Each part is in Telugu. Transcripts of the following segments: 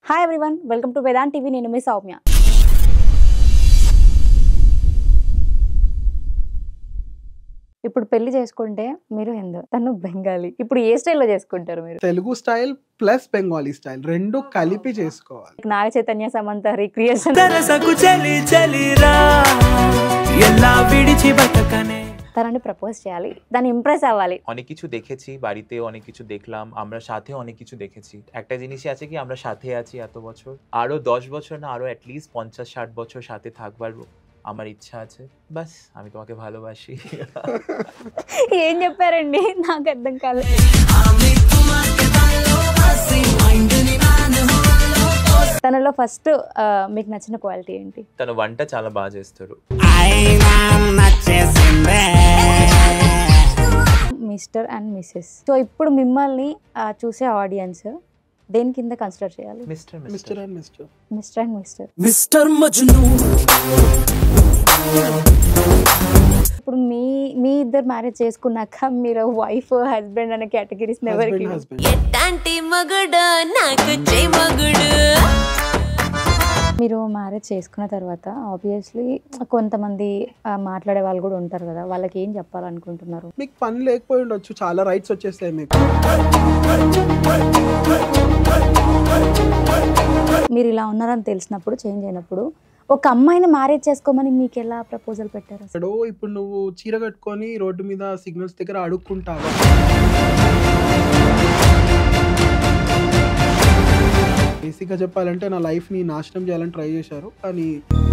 Hi everyone welcome to Vedant TV నేను మీ సౌమ్య ఇప్పుడు పెళ్లి చేసుకుంటే మీరు హిందూ తను బెంగాలీ ఇప్పుడు ఏ స్టైల్లో చేసుకుంటారు మీరు Telugu style plus Bengali style రెండు కలిపి చేసుకోవాలి నాగ చైతన్య సమంత రిక్రియేషన్ సరసకు చలి చలిరా ఎలా విడిచి బతకనే తనని ప్రపోజ్ చేయాలి దాన్ని ఇంప్రెస్ అవ్వాలి অনেক কিছু দেখেছি বাড়িতে অনেক কিছু দেখলাম আমরা সাথে অনেক কিছু দেখেছি একটা জিনিসই আছে কি আমরা সাথে আছি এত বছর আরো দশ বছর না আরো অ্যাটলিস্ট পঞ্চাশ ষাট বছর সাথে থাকবার আমার ইচ্ছা আছে বাস আমি তোমাকে ভালোবাসি ఏం చెప్పారండి నాకు అర్థం కాలేదు తనలో ఫస్ట్ మీకు నచ్చిన క్వాలిటీ ఏంటి తను వంట చాలా బాగా చేస్తారు మిస్టర్ అండ్ మిస్సెస్ సో ఇప్పుడు మిమ్మల్ని ఆ, చూసే ఆడియన్స్ దేని కింద కన్సిడర్ చేయాలి mister mister mister and mister mister and mister mister Majnu ఇప్పుడు మీ మీ ఇద్దరు మ్యారేజ్ చేసుకున్నాక మీరు వైఫ్ హస్బెండ్ అనే కేటగిరీస్ ఎవరికి హస్బెండ్ హస్బెండ్ ఎట్టాంటి మగుడు నాకు చే మగుడు మీరు మ్యారేజ్ చేసుకున్న తర్వాత ఆబ్వియస్లీ కొంతమంది ఆ, మాట్లాడే వాళ్ళు కూడా ఉంటారు కదా వాళ్ళకి ఏం చెప్పాలనుకుంటున్నారు మీకు పని లేకపోయి ఉండొచ్చు చాలా రైట్స్ వచ్చేస్తాయి మీకు మీరు ఇలా ఉన్నారని తెలిసినప్పుడు చేంజ్ అయినప్పుడు ఒక అమ్మాయిని మ్యారేజ్ చేసుకోమని మీకు ఎలా ప్రపోజల్ పెట్టారు అసలు ఎక్కడో ఇప్పుడు నువ్వు చీర కట్టుకొని రోడ్డు మీద సిగ్నల్స్ దగ్గర అడుక్కుంటావా బేసిక్గా చెప్పాలంటే నా లైఫ్ని నాశనం చేయాలని ట్రై చేశారు కానీ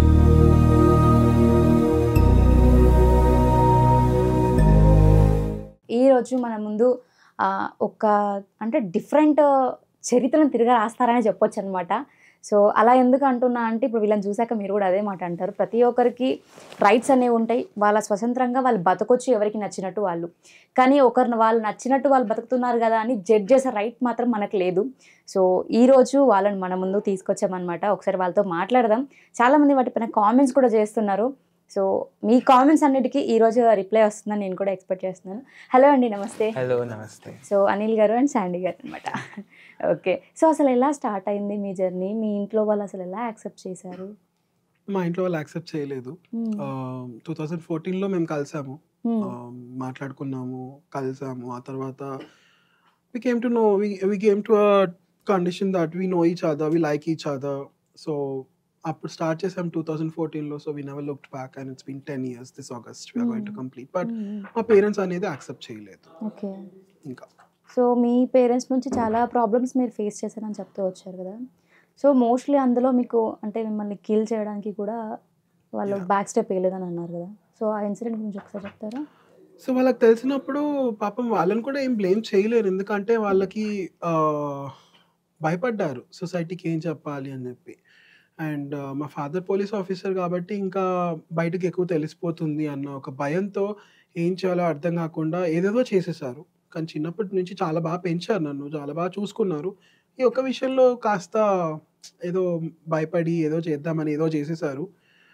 ఈ రోజు మన ముందు ఆ, ఒక అంటే డిఫరెంట్ చరిత్రను తిరిగి రాస్తారని చెప్పొచ్చు అనమాట సో అలా ఎందుకు అంటున్నా అంటే ఇప్పుడు వీళ్ళని చూసాక మీరు కూడా అదే మాట అంటారు ప్రతి ఒక్కరికి రైట్స్ అనేవి ఉంటాయి వాళ్ళ స్వతంత్రంగా వాళ్ళు బతకొచ్చు ఎవరికి నచ్చినట్టు వాళ్ళు కానీ ఒకరిని వాళ్ళు నచ్చినట్టు వాళ్ళు బతుకుతున్నారు కదా అని జడ్జ్ చేసే రైట్ మాత్రం మనకు లేదు సో ఈ రోజు వాళ్ళని మన ముందు తీసుకొచ్చామన్నమాట ఒకసారి వాళ్ళతో మాట్లాడదాం చాలామంది వాటిపైన కామెంట్స్ కూడా చేస్తున్నారు సో మీ కామెంట్స్ అన్నిటికీ ఈ రోజు రిప్లై వస్తుందని నేను కూడా ఎక్స్పెక్ట్ చేస్తున్నాను హలో అండి నమస్తే హలో నమస్తే సో అనిల్ గారు అండ్ శాండీ గారు అనమాట ఓకే సో అసలు ఎలా స్టార్ట్ అయింది మీ జర్నీ మీ ఇంట్లో వాళ్ళు అసలు ఎలా యాక్సెప్ట్ చేశారు మా ఇంట్లో వాళ్ళు యాక్సెప్ట్ చేయలేదు టూ థౌజండ్ ఫోర్టీన్లో మేము కలిసాము Hmm. ఆ, మాట్లాడుకున్నాము కలిసాము ఆ తర్వాత we came to know we came to a condition that we know each other we like each other so అప్పుడు స్టార్ట్ చేసాం టూ థౌజండ్ ఫోర్టీన్లో so we never looked back and it's been ten years this August we are going to complete but మా పేరెంట్స్ అనేది యాక్సెప్ట్ చేయలేదు ఓకే ఇంకా సో మీ పేరెంట్స్ నుంచి చాలా ప్రాబ్లమ్స్ మీరు ఫేస్ చేశారని చెప్తూ వచ్చారు కదా సో మోస్ట్లీ అందులో మీకు అంటే మిమ్మల్ని కిల్ చేయడానికి కూడా వాళ్ళు Yeah. బ్యాక్ స్టెప్ వేయలేదని అన్నారు కదా సో ఆ ఇన్సిడెంట్ గురించి ఒకసారి చెప్తారా సో వాళ్ళకి తెలిసినప్పుడు పాపం వాళ్ళని కూడా ఏం బ్లేమ్ చేయలేరు ఎందుకంటే వాళ్ళకి ఆ, భయపడ్డారు సొసైటీకి ఏం చెప్పాలి అని చెప్పి అండ్ మా ఫాదర్ పోలీస్ ఆఫీసర్ కాబట్టి ఇంకా బయటకు ఎక్కువ తెలిసిపోతుంది అన్న ఒక భయంతో ఏం చేయాలో అర్థం కాకుండా ఏదేదో చేసేసారు కానీ చిన్నప్పటి నుంచి చాలా బాగా పెంచారు నన్ను చాలా బాగా చూసుకున్నారు ఈ ఒక్క విషయంలో కాస్త ఏదో భయపడి ఏదో చేద్దామని ఏదో చేసేసారు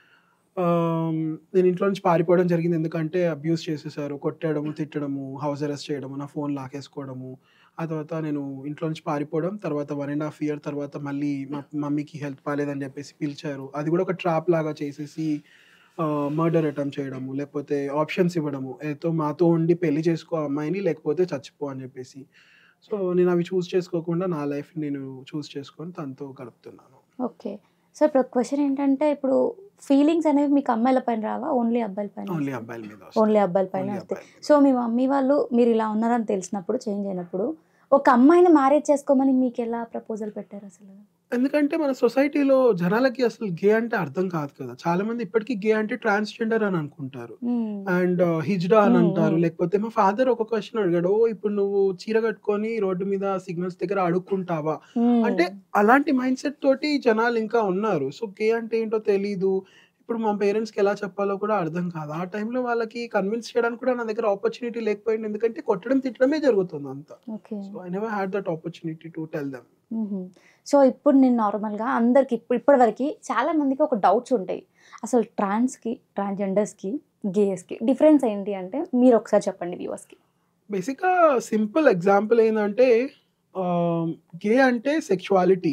ఆమ్, నేను ఇంట్లో నుంచి పారిపోవడం జరిగింది ఎందుకంటే అబ్యూస్ చేసేసారు కొట్టడము తిట్టడము హౌస్ అరెస్ట్ చేయడము నా ఫోన్ లాకేసుకోవడము ఆ తర్వాత నేను ఇంట్లో నుంచి పారిపోవడం తర్వాత వన్ అండ్ హాఫ్ ఇయర్ తర్వాత మళ్ళీ మా మమ్మీకి హెల్త్ బాగాలేదని చెప్పేసి పిలిచారు అది కూడా ఒక ట్రాప్ లాగా చేసేసి మర్డర్ అటెంప్ట్ చేయడము లేకపోతే ఆప్షన్స్ ఇవ్వడము ఏదో మాతో ఉండి పెళ్లి చేసుకో ఆ అమ్మాయిని లేకపోతే చచ్చిపో అని చెప్పేసి సో నేను అవి చూస్ చేసుకోకుండా నా లైఫ్ నేను చూస్ చేసుకొని తనతో గడుపుతున్నాను ఓకే సో ఇప్పుడు క్వశ్చన్ ఏంటంటే ఇప్పుడు ఫీలింగ్స్ అనేవి మీకు అమ్మాయిల పైన రావా ఓన్లీ అబ్బాయిల పైన ఓన్లీ అబ్బాయిల మీద ఓన్లీ అబ్బాయిల పైన Only వస్తాయి అబ్బాయిల మీద. సో మీ మమ్మీ వాళ్ళు మీరు ఇలా ఉన్నారని తెలిసినప్పుడు చేంజ్ అయినప్పుడు ఒక అమ్మాయిని మ్యారేజ్ చేసుకోమని మీకు ఎలా ప్రపోజల్ పెట్టారు అసలు ఎందుకంటే మన సొసైటీలో జనాలకి అసలు గే అంటే అర్థం కాదు కదా చాలా మంది ఇప్పటికీ గే అంటే ట్రాన్స్జెండర్ అని అనుకుంటారు అండ్ హిజ్డా అని Hmm, అంటారు hmm. లేకపోతే మా ఫాదర్ ఒక క్వశ్చన్ అడిగాడు "ఓ, ఇప్పుడు నువ్వు చీర కట్టుకొని రోడ్డు మీద సిగ్నల్స్ దగ్గర అడుక్కుంటావా మ్మ్. అంటే అలాంటి మైండ్ సెట్ తోటి జనాలు ఇంకా ఉన్నారు సో గే అంటే ఏంటో తెలీదు ఇప్పుడు మా పేరెంట్స్ కి ఎలా చెప్పాలో కూడా అర్థం కాదు ఆ టైంలో వాళ్ళకి కన్విన్స్ చేయడానికి కూడా నా దగ్గర ఆపర్చునిటీ లేకపోయింది ఎందుకంటే కొట్టడం తిట్టడమే జరుగుతుంది అంతా okay so I never had that opportunity to tell them hmm. So ఇప్పుడు నేను నార్మల్గా అందరికి ఇప్పుడు ఇప్పటివరకు చాలా మందికి ఒక డౌట్స్ ఉంటాయి అసలు ట్రాన్స్కి ట్రాన్స్జెండర్స్కి గేస్కి డిఫరెన్స్ ఏంటి అంటే మీరు ఒకసారి చెప్పండి వ్యూవర్స్కి బేసిక్గా సింపుల్ ఎగ్జాంపుల్ ఏంటంటే గే అంటే సెక్షువాలిటీ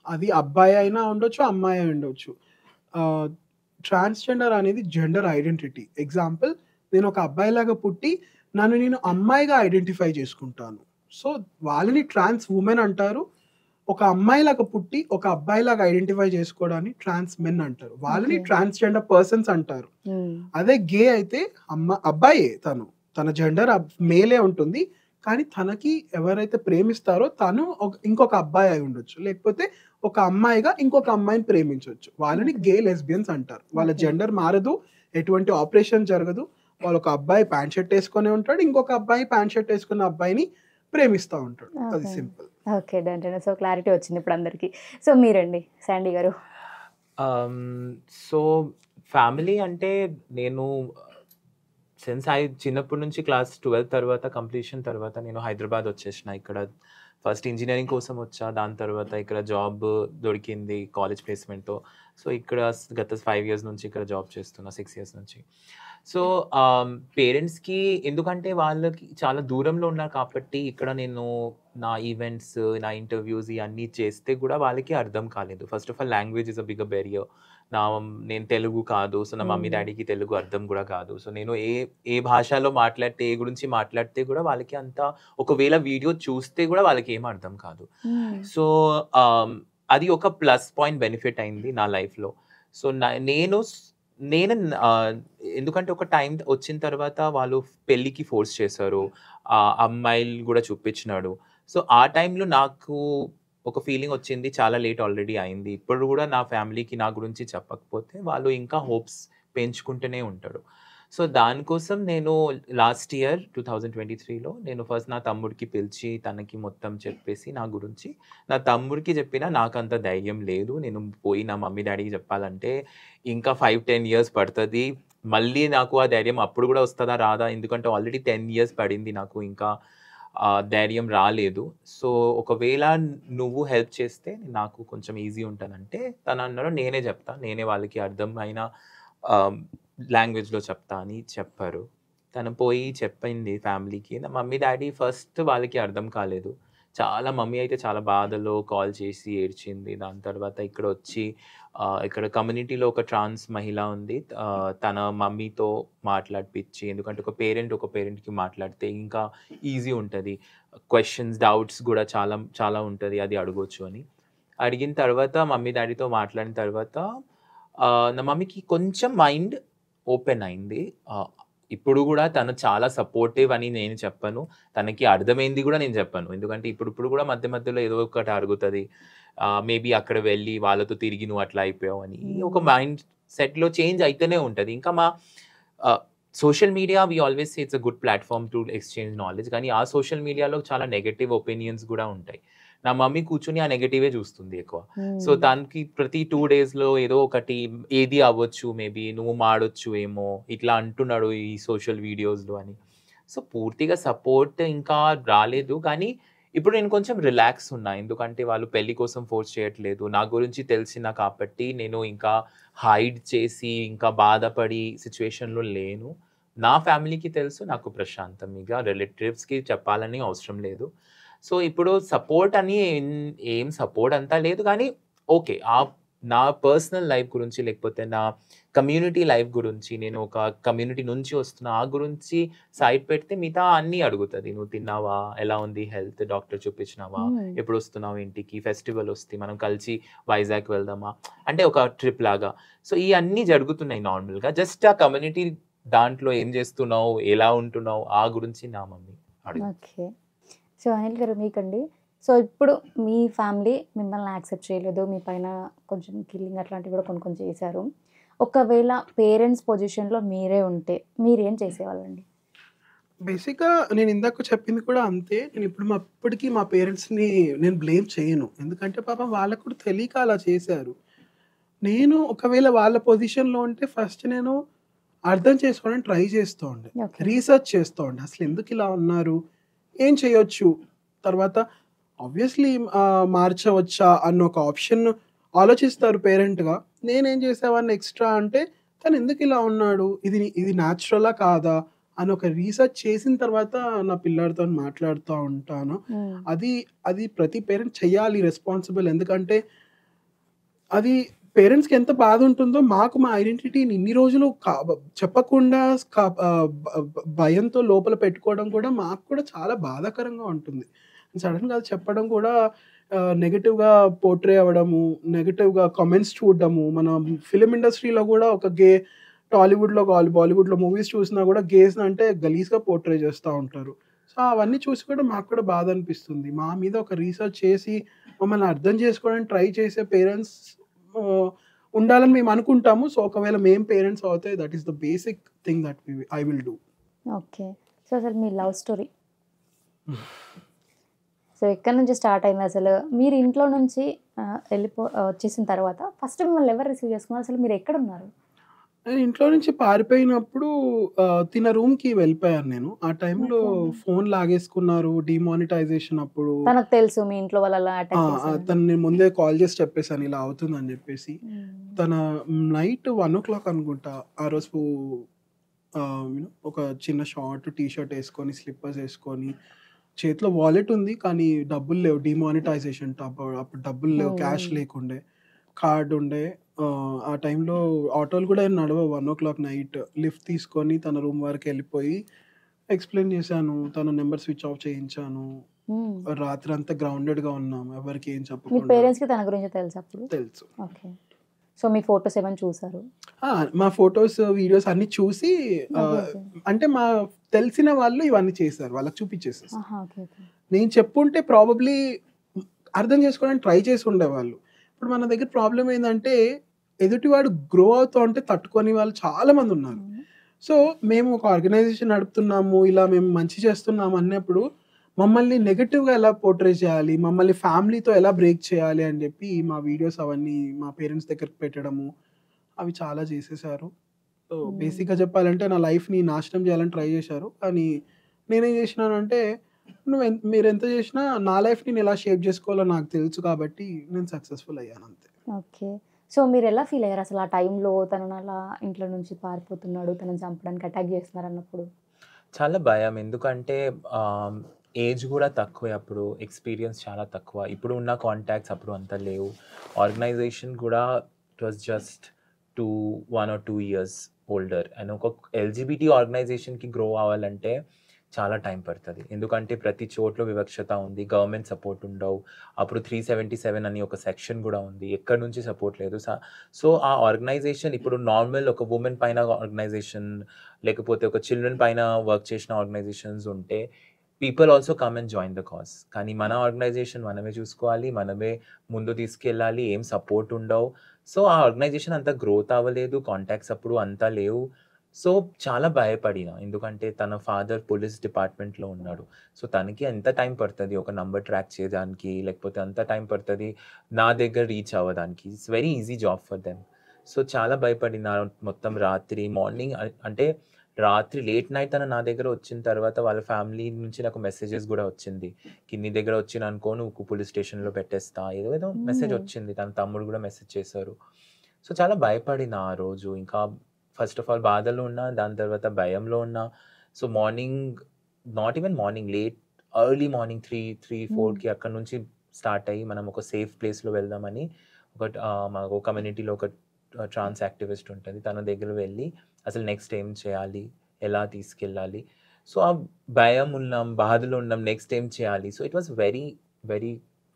అది అబ్బాయి అయినా ఉండొచ్చు అమ్మాయి అయి ఉండొచ్చు ట్రాన్స్జెండర్ అనేది జెండర్ ఐడెంటిటీ ఎగ్జాంపుల్ నేను ఒక అబ్బాయిలాగా పుట్టి నన్ను నేను అమ్మాయిగా ఐడెంటిఫై చేసుకుంటాను సో వాళ్ళని ట్రాన్స్ ఉమెన్ అంటారు ఒక అమ్మాయిలాగా పుట్టి ఒక అబ్బాయిలాగా ఐడెంటిఫై చేసుకోవడాన్ని ట్రాన్స్ మెన్ అంటారు వాళ్ళని Okay. ట్రాన్స్జెండర్ పర్సన్స్ అంటారు మ్మ్. అదే గే అయితే అమ్మ అబ్బాయే తను తన జెండర్ మేలే ఉంటుంది కానీ తనకి ఎవరైతే ప్రేమిస్తారో తను ఒక- ఇంకొక అబ్బాయి అయి ఉండొచ్చు లేకపోతే ఒక అమ్మాయిగా ఇంకొక అమ్మాయిని ప్రేమించవచ్చు వాళ్ళని గే లెస్బియన్స్ అంటారు వాళ్ళ Okay. జెండర్ మారదు ఎటువంటి ఆపరేషన్ జరగదు వాళ్ళు ఒక అబ్బాయి ప్యాంట్ షర్ట్ వేసుకొని ఉంటాడు ఇంకొక అబ్బాయి ప్యాంట్ షర్ట్ వేసుకున్న అబ్బాయిని ప్రేమిస్తూ ఉంటాడు అది Okay. Simple okay done so clarity వచ్చింది ఇప్పుడు అందరికీ సో మీరండి శాండీ గారు సో ఫ్యామిలీ అంటే నేను సిన్స్ ఐ చిన్నప్పటి నుంచి క్లాస్ ట్వెల్త్ తర్వాత కంప్లీషన్ తర్వాత నేను హైదరాబాద్ వచ్చేసిన ఇక్కడ ఫస్ట్ ఇంజనీరింగ్ కోసం వచ్చా దాని తర్వాత ఇక్కడ జాబ్ దొరికింది కాలేజ్ ప్లేస్మెంట్తో సో ఇక్కడ గత ఫైవ్ ఇయర్స్ నుంచి ఇక్కడ జాబ్ చేస్తున్నా సిక్స్ ఇయర్స్ నుంచి సో పేరెంట్స్కి ఎందుకంటే వాళ్ళకి చాలా దూరంలో ఉన్నారు కాబట్టి ఇక్కడ నేను నా ఈవెంట్స్ నా ఇంటర్వ్యూస్ ఇవన్నీ చేస్తే కూడా వాళ్ళకి అర్థం కాలేదు first of all language is a big barrier నా నేను తెలుగు కాదు సో నా మమ్మీ Hmm. డాడీకి తెలుగు అర్థం కూడా కాదు సో నేను ఏ ఏ భాషలో మాట్లాడితే ఏ గురించి మాట్లాడితే కూడా వాళ్ళకి అంత ఒకవేళ వీడియో చూస్తే కూడా వాళ్ళకి ఏం అర్థం కాదు మ్మ్. సో ఆమ్, అది ఒక ప్లస్ పాయింట్ బెనిఫిట్ అయింది నా లైఫ్లో సో నేను స్- నేను ఆ, ఎందుకంటే ఒక టైం వచ్చిన తర్వాత వాళ్ళు పెళ్ళికి ఫోర్స్ చేశారు ఆ అమ్మాయిలు కూడా చూపించినాడు సో ఆ టైంలో నాకు ఒక ఫీలింగ్ వచ్చింది చాలా లేట్ ఆల్రెడీ అయింది ఇప్పుడు కూడా నా ఫ్యామిలీకి నా గురించి చెప్పకపోతే వాళ్ళు ఇంకా హోప్స్ పెంచుకుంటూనే ఉంటాడు సో దానికోసం నేను last year two thousand twenty త్రీలో నేను ఫస్ట్ నా తమ్ముడికి పిలిచి తనకి మొత్తం చెప్పేసి నా గురించి నా తమ్ముడికి చెప్పినా నాకు అంత ధైర్యం లేదు నేను పోయి నా మమ్మీ డాడీకి చెప్పాలంటే ఇంకా ఫైవ్ టెన్ ఇయర్స్ పడుతుంది మళ్ళీ నాకు ఆ ధైర్యం అప్పుడు కూడా వస్తుందా రాదా ఎందుకంటే ఆల్రెడీ టెన్ ఇయర్స్ పడింది నాకు ఇంకా ఆ ధైర్యం రాలేదు సో ఒకవేళ నువ్వు హెల్ప్ చేస్తే నాకు కొంచెం ఈజీ ఉంటుందంటే తను అన్నాడు నేనే చెప్తా నేనే వాళ్ళకి అర్థమైన లాంగ్వేజ్లో చెప్తా అని చెప్పారు తను పోయి చెప్పింది ఫ్యామిలీకి నా మమ్మీ డాడీ ఫస్ట్ వాళ్ళకి అర్థం కాలేదు చాలా మమ్మీ అయితే చాలా బాధలో కాల్ చేసి ఏడ్చింది దాని తర్వాత ఇక్కడ వచ్చి ఆ, ఇక్కడ కమ్యూనిటీలో ఒక ట్రాన్స్ మహిళ ఉంది ఆ, తన మమ్మీతో మాట్లాడిపించి ఎందుకంటే ఒక పేరెంట్ ఒక పేరెంట్కి మాట్లాడితే ఇంకా ఈజీ ఉంటుంది క్వశ్చన్స్ డౌట్స్ కూడా చాలా చాలా ఉంటుంది అది అడగొచ్చు అని అడిగిన తర్వాత మమ్మీ డాడీతో మాట్లాడిన తర్వాత ఆ, నా మమ్మీకి కొంచెం మైండ్ ఓపెన్ అయింది ఆ, ఇప్పుడు కూడా తను చాలా సపోర్టివ్ అని నేను చెప్పను తనకి అర్థమైంది కూడా నేను చెప్పాను ఎందుకంటే ఇప్పుడు ఇప్పుడు కూడా మధ్య మధ్యలో ఏదో ఒకటి అడుగుతుంది మేబీ అక్కడ వెళ్ళి వాళ్ళతో తిరిగి నువ్వు అట్లా అయిపోయావు అని ఈ ఒక మైండ్ సెట్లో చేంజ్ అయితేనే ఉంటుంది ఇంకా మా social media we always it's a good platform to exchange knowledge కానీ ఆ సోషల్ మీడియాలో చాలా నెగటివ్ ఒపీనియన్స్ కూడా ఉంటాయి నా మమ్మీ కూర్చుని ఆ నెగటివే చూస్తుంది ఎక్కువ మ్మ్. సో దానికి ప్రతి టూ డేస్లో ఏదో ఒకటి ఏది అవ్వచ్చు మేబీ నువ్వు మాడొచ్చు ఏమో ఇట్లా అంటున్నాడు ఈ సోషల్ వీడియోస్లో అని సో పూర్తిగా సపోర్ట్ ఇంకా రాలేదు కానీ ఇప్పుడు నేను కొంచెం రిలాక్స్ ఉన్నా ఎందుకంటే వాళ్ళు పెళ్లి కోసం ఫోర్స్ చేయట్లేదు నా గురించి తెలిసిన కాబట్టి నేను ఇంకా హైడ్ చేసి ఇంకా బాధపడి సిచ్యువేషన్లో లేను నా ఫ్యామిలీకి తెలుసు నాకు ప్రశాంతం ఇక రిలేటివ్స్కి చెప్పాలని అవసరం లేదు సో ఇప్పుడు సపోర్ట్ అని ఏం- ఏం సపోర్ట్ అంతా లేదు కానీ ఓకే ఆ నా పర్సనల్ లైఫ్ గురించి లేకపోతే నా కమ్యూనిటీ లైఫ్ గురించి నేను ఒక కమ్యూనిటీ నుంచి వస్తున్నా ఆ గురించి సైడ్ పెడితే మిగతా అన్నీ అడుగుతుంది నువ్వు తిన్నావా ఎలా ఉంది హెల్త్ డాక్టర్ చూపించినావా మ్మ్. ఎప్పుడు వస్తున్నావు ఇంటికి ఫెస్టివల్ వస్తే మనం కలిసి వైజాగ్ వెళ్దామా అంటే ఒక ట్రిప్ లాగా సో ఈ అన్నీ జరుగుతున్నాయి నార్మల్గా జస్ట్ ఆ కమ్యూనిటీ దాంట్లో ఏం చేస్తున్నావు ఎలా ఉంటున్నావు ఆ గురించి నా మమ్మీ అడుగు ఓకే సో అనిల్ గారు మీకండి సో ఇప్పుడు మీ ఫ్యామిలీ మిమ్మల్ని యాక్సెప్ట్ చేయలేదు మీ పైన కొంచెం కిల్లింగ్ అట్లాంటివి కూడా కొన్ని కొన్ని చేశారు ఒకవేళ పేరెంట్స్ పొజిషన్లో మీరే ఉంటే మీరేం చేసేవాళ్ళండి బేసిక్గా నేను ఇందాక చెప్పింది కూడా అంతే నేను ఇప్పుడు మా ఇప్పటికీ మా పేరెంట్స్ని నేను బ్లేమ్ చేయను ఎందుకంటే పాపం వాళ్ళకు కూడా తెలియక అలా చేశారు నేను ఒకవేళ వాళ్ళ పొజిషన్లో ఉంటే ఫస్ట్ నేను అర్థం చేసుకోవడానికి ట్రై చేస్తూ ఉండే ఓకే రీసెర్చ్ చేస్తూ ఉండే అసలు ఎందుకు ఇలా ఉన్నారు ఏం చేయొచ్చు తర్వాత ఆబ్వియస్లీ మార్చవచ్చా అన్న ఒక ఆప్షన్ ఆలోచిస్తారు పేరెంట్గా నేనేం చేసేవాడిని ఎక్స్ట్రా అంటే తను ఎందుకు ఇలా ఉన్నాడు ఇది ఇది న్యాచురలా కాదా అని ఒక రీసెర్చ్ చేసిన తర్వాత నా పిల్లాడితో మాట్లాడుతూ ఉంటాను మ్మ్. అది అది ప్రతి పేరెంట్ చెయ్యాలి రెస్పాన్సిబుల్ ఎందుకంటే అది పేరెంట్స్‌కి ఎంత బాధ ఉంటుందో మాకు మా ఐడెంటిటీని ఇన్ని రోజులు కా చెప్పకుండా కా ఆహ్, బ బ భయంతో లోపల పెట్టుకోవడం కూడా మాకు కూడా చాలా బాధాకరంగా ఉంటుంది. సడెన్‌గా అది చెప్పడం కూడా ఆహ్, నెగెటివ్‌గా పోర్ట్రే అవ్వడము, నెగెటివ్‌గా కామెంట్స్ చూడడము, మన ఫిల్మ్ ఇండస్ట్రీలో కూడా ఒక గే టాలీవుడ్‌లో గాలి బాలీవుడ్‌లో మూవీస్ చూసినా కూడా గేస్‌ని అంటే గలీజ్‌గా పోర్ట్రే చేస్తా ఉంటారు. సో, అవన్నీ చూసి కూడా మాకు కూడా బాధ అనిపిస్తుంది. మా మీద ఒక రీసెర్చ్ చేసి మమ్మల్ని అర్థం చేసుకోవడానికి ట్రై చేసే పేరెంట్స్ ఆహ్, ఉండాలని మేము అనుకుంటాము. సో, ఒకవేళ మేము పేరెంట్స్ అవుతే that is the basic thing that we I will do. Okay. So, అసలు మీ లవ్ స్టోరీ సో, ఎక్కడి నుంచి స్టార్ట్ అయింది అసలు? మీరు ఇంట్లో నుంచి ఆహ్, వెళ్ళిపో ఆహ్, వచ్చేసిన తర్వాత ఫస్ట్ మిమ్మల్ని ఎవరు రిసీవ్ చేసుకున్నారు? అసలు మీరు ఎక్కడున్నారు? నేను ఇంట్లో నుంచి పారిపోయినప్పుడు ఆహ్, తిన రూమ్‌కి వెళ్ళిపోయాను నేను. ఆ టైంలో ఓకే. ఫోన్ లాగేసుకున్నారు. డీమానిటైజేషన్ అప్పుడు. తనకు తెలుసు మీ ఇంట్లో వాళ్ళు అలా ఆ! అటాక్ ఆ! చేశారని. తను నేను ముందే కాల్ చేసి చెప్పేసాను ఇలా అవుతుందని చెప్పేసి. హ్మ్. తన నైట్ 1:00 అనుకుంటా. ఆ రోజు ఆహ్, యూ నో ఒక చిన్న షార్ట్, టీ షర్ట్ ఏసుకొని, స్లిప్పర్స్ ఏసుకొని, చేతిలో వాలెట్ ఉంది. కానీ డబ్బులు లేవు. డీమానిటైజేషన్ అప్పుడు అప్పుడు డబ్బులు లేవు. హ్మ్. క్యాష్ హ్మ్. లేకుండే. కార్డ్ ఉండే. ఆహ్, ఆ టైంలో ఆటోలు కూడా ఏం నడవవు 1:00 నైట్. లిఫ్ట్ తీసుకొని తన రూమ్ వరకు వెళ్ళిపోయి ఎక్స్‌ప్లెయిన్ చేశాను. తన నంబర్ స్విచ్ ఆఫ్ చేయించాను. హ్మ్. రాత్రంతా గ్రౌండెడ్‌గా ఉన్నాం. ఎవరికీ ఏం మీ చెప్పకుండా. పేరెంట్స్‌కి తన గురించి తెలుసా అప్పుడు? తెలుసు. ఓకే. సో, మీ ఫోటోస్ ఏమైనా చూసారు? ఆ! మా ఫోటోస్, వీడియోస్ అన్నీ చూసి ఓకే. ఆహ్, ఓకే. అంటే మా తెలిసిన వాళ్ళు ఇవన్నీ చేశారు. వాళ్ళకి చూపించేసేసాను. ఆహా! ఓకే. ఓకే. నేను చెప్పుంటే ప్రాబబ్లీ అర్థం చేసుకోవడానికి ట్రై చేసి ఉండేవాళ్ళు. ఇప్పుడు మన దగ్గర ప్రాబ్లమ్ ఏందంటే ఎదుటివాడు గ్రో అవుతూ ఉంటే తట్టుకొని వాళ్ళు చాలా మంది ఉన్నారు. అవును. సో, మేము ఒక ఆర్గనైజేషన్ నడుపుతున్నాము. ఇలా మేము మంచి చేస్తున్నాము అన్నప్పుడు మమ్మల్ని నెగెటివ్‌గా ఎలా పోర్ట్రే చేయాలి? మమ్మల్ని ఫ్యామిలీతో ఎలా బ్రేక్ చేయాలి? అని చెప్పి మా వీడియోస్ అవన్నీ మా పేరెంట్స్ దగ్గరికి పెట్టడము అవి చాలా చేసేసారు. సో, హ్మ్. బేసిక్‌గా చెప్పాలంటే నా లైఫ్‌ని నాశనం చేయాలని ట్రై చేశారు. కానీ నేనేం చేసినానంటే నువ్వు ఎన్ మీరెంత చేసినా నా లైఫ్‌ని నేను ఎలా షేప్ చేసుకోవాలో నాకు తెలుసు కాబట్టి నేను సక్సెస్‌ఫుల్ అయ్యాను అంతే. ఓకే. సో, మీరెలా ఫీల్ అయ్యారు అసలు ఆ టైంలో తనను అలా ఇంట్లో నుంచి పారిపోతున్నాడు, తనని చంపడానికి అటాక్ చేస్తున్నారు అన్నప్పుడు? చాలా భయం. ఎందుకంటే ఆహ్, ఏజ్ కూడా తక్కువే అప్పుడు. ఎక్స్‌పీరియన్స్ చాలా తక్కువ. ఇప్పుడు ఉన్న కాంటాక్ట్స్ అప్పుడు అంత లేవు. ఆర్గనైజేషన్ కూడా it was just 2, 1 or 2 years older. And ఒక ఎల్‌జీబీటీ ఆర్గనైజేషన్‌కి గ్రో అవ్వాలంటే చాలా టైం పడతది. ఎందుకంటే ప్రతి చోట్ల వివక్షత ఉంది. గవర్నమెంట్ సపోర్ట్ ఉండవు. అప్పుడు 377 అని ఒక సెక్షన్ కూడా ఉంది. ఎక్కడి నుంచి సపోర్ట్ లేదు. స సో, ఆ ఆర్గనైజేషన్ ఇప్పుడు నార్మల్ ఒక వుమెన్ పైన ఆర్గనైజేషన్ లేకపోతే ఒక చిల్డ్రన్ పైన వర్క్ చేసిన ఆర్గనైజేషన్స్ ఉంటే people also come and join the cause. కానీ మన ఆర్గనైజేషన్ మనమే చూసుకోవాలి. మనమే ముందు తీసుకెళ్ళాలి. ఏం సపోర్ట్ ఉండవు. సో, ఆ ఆర్గనైజేషన్ అంత గ్రోత్ అవ్వలేదు. కాంటాక్ట్స్ అప్పుడు అంత లేవు. సో, చాలా భయపడిన. ఎందుకంటే తన ఫాదర్ పోలీస్ డిపార్ట్మెంట్‌లో ఉన్నాడు. సో, తనకి ఎంత టైం పడతది ఒక నంబర్ ట్రాక్ చేయడానికి, లేకపోతే అంత టైం పడతది నా దగ్గర రీచ్ అవ్వడానికి. It's very easy job for them. So, చాలా భయపడిన. మొత్తం రాత్రి, మార్నింగ్ అ అంటే రాత్రి లేట్ నైట్ తను నా దగ్గర వచ్చిన తర్వాత వాళ్ళ ఫ్యామిలీ నుంచి నాకు మెసేజెస్ కూడా వచ్చింది. కి నీ దగ్గర వచ్చిననుకో నువ్వు పోలీస్ స్టేషన్‌లో పెట్టేస్తా. ఏదో ఏదో మెసేజ్ హ్మ్. వచ్చింది. తన తమ్ముడు కూడా మెసేజ్ చేశారు. సో, చాలా భయపడిన ఆ రోజు. ఇంకా ఫస్ట్ ఆఫ్ ఆల్ బాధలో ఉన్నా. దాని తర్వాత భయంలో ఉన్నా. So, morning not even morning late early morning 3, 3, హ్మ్. 4కి అక్కడి నుంచి స్టార్ట్ అయ్యి మనం ఒక సేఫ్ ప్లేస్‌లో వెళ్దామని ఒక ఆహ్, మాకు కమ్యూనిటీలో ఒక ట్రాన్స్ యాక్టివిస్ట్ ఉంటది. తన దగ్గర వెళ్ళి అసలు నెక్స్ట్ ఏం చేయాలి? ఎలా తీసుకెళ్ళాలి? సో, ఆ భయం ఉన్నాం. బాధలో ఉన్నాం. నెక్స్ట్ ఏం చేయాలి? So, it was very, very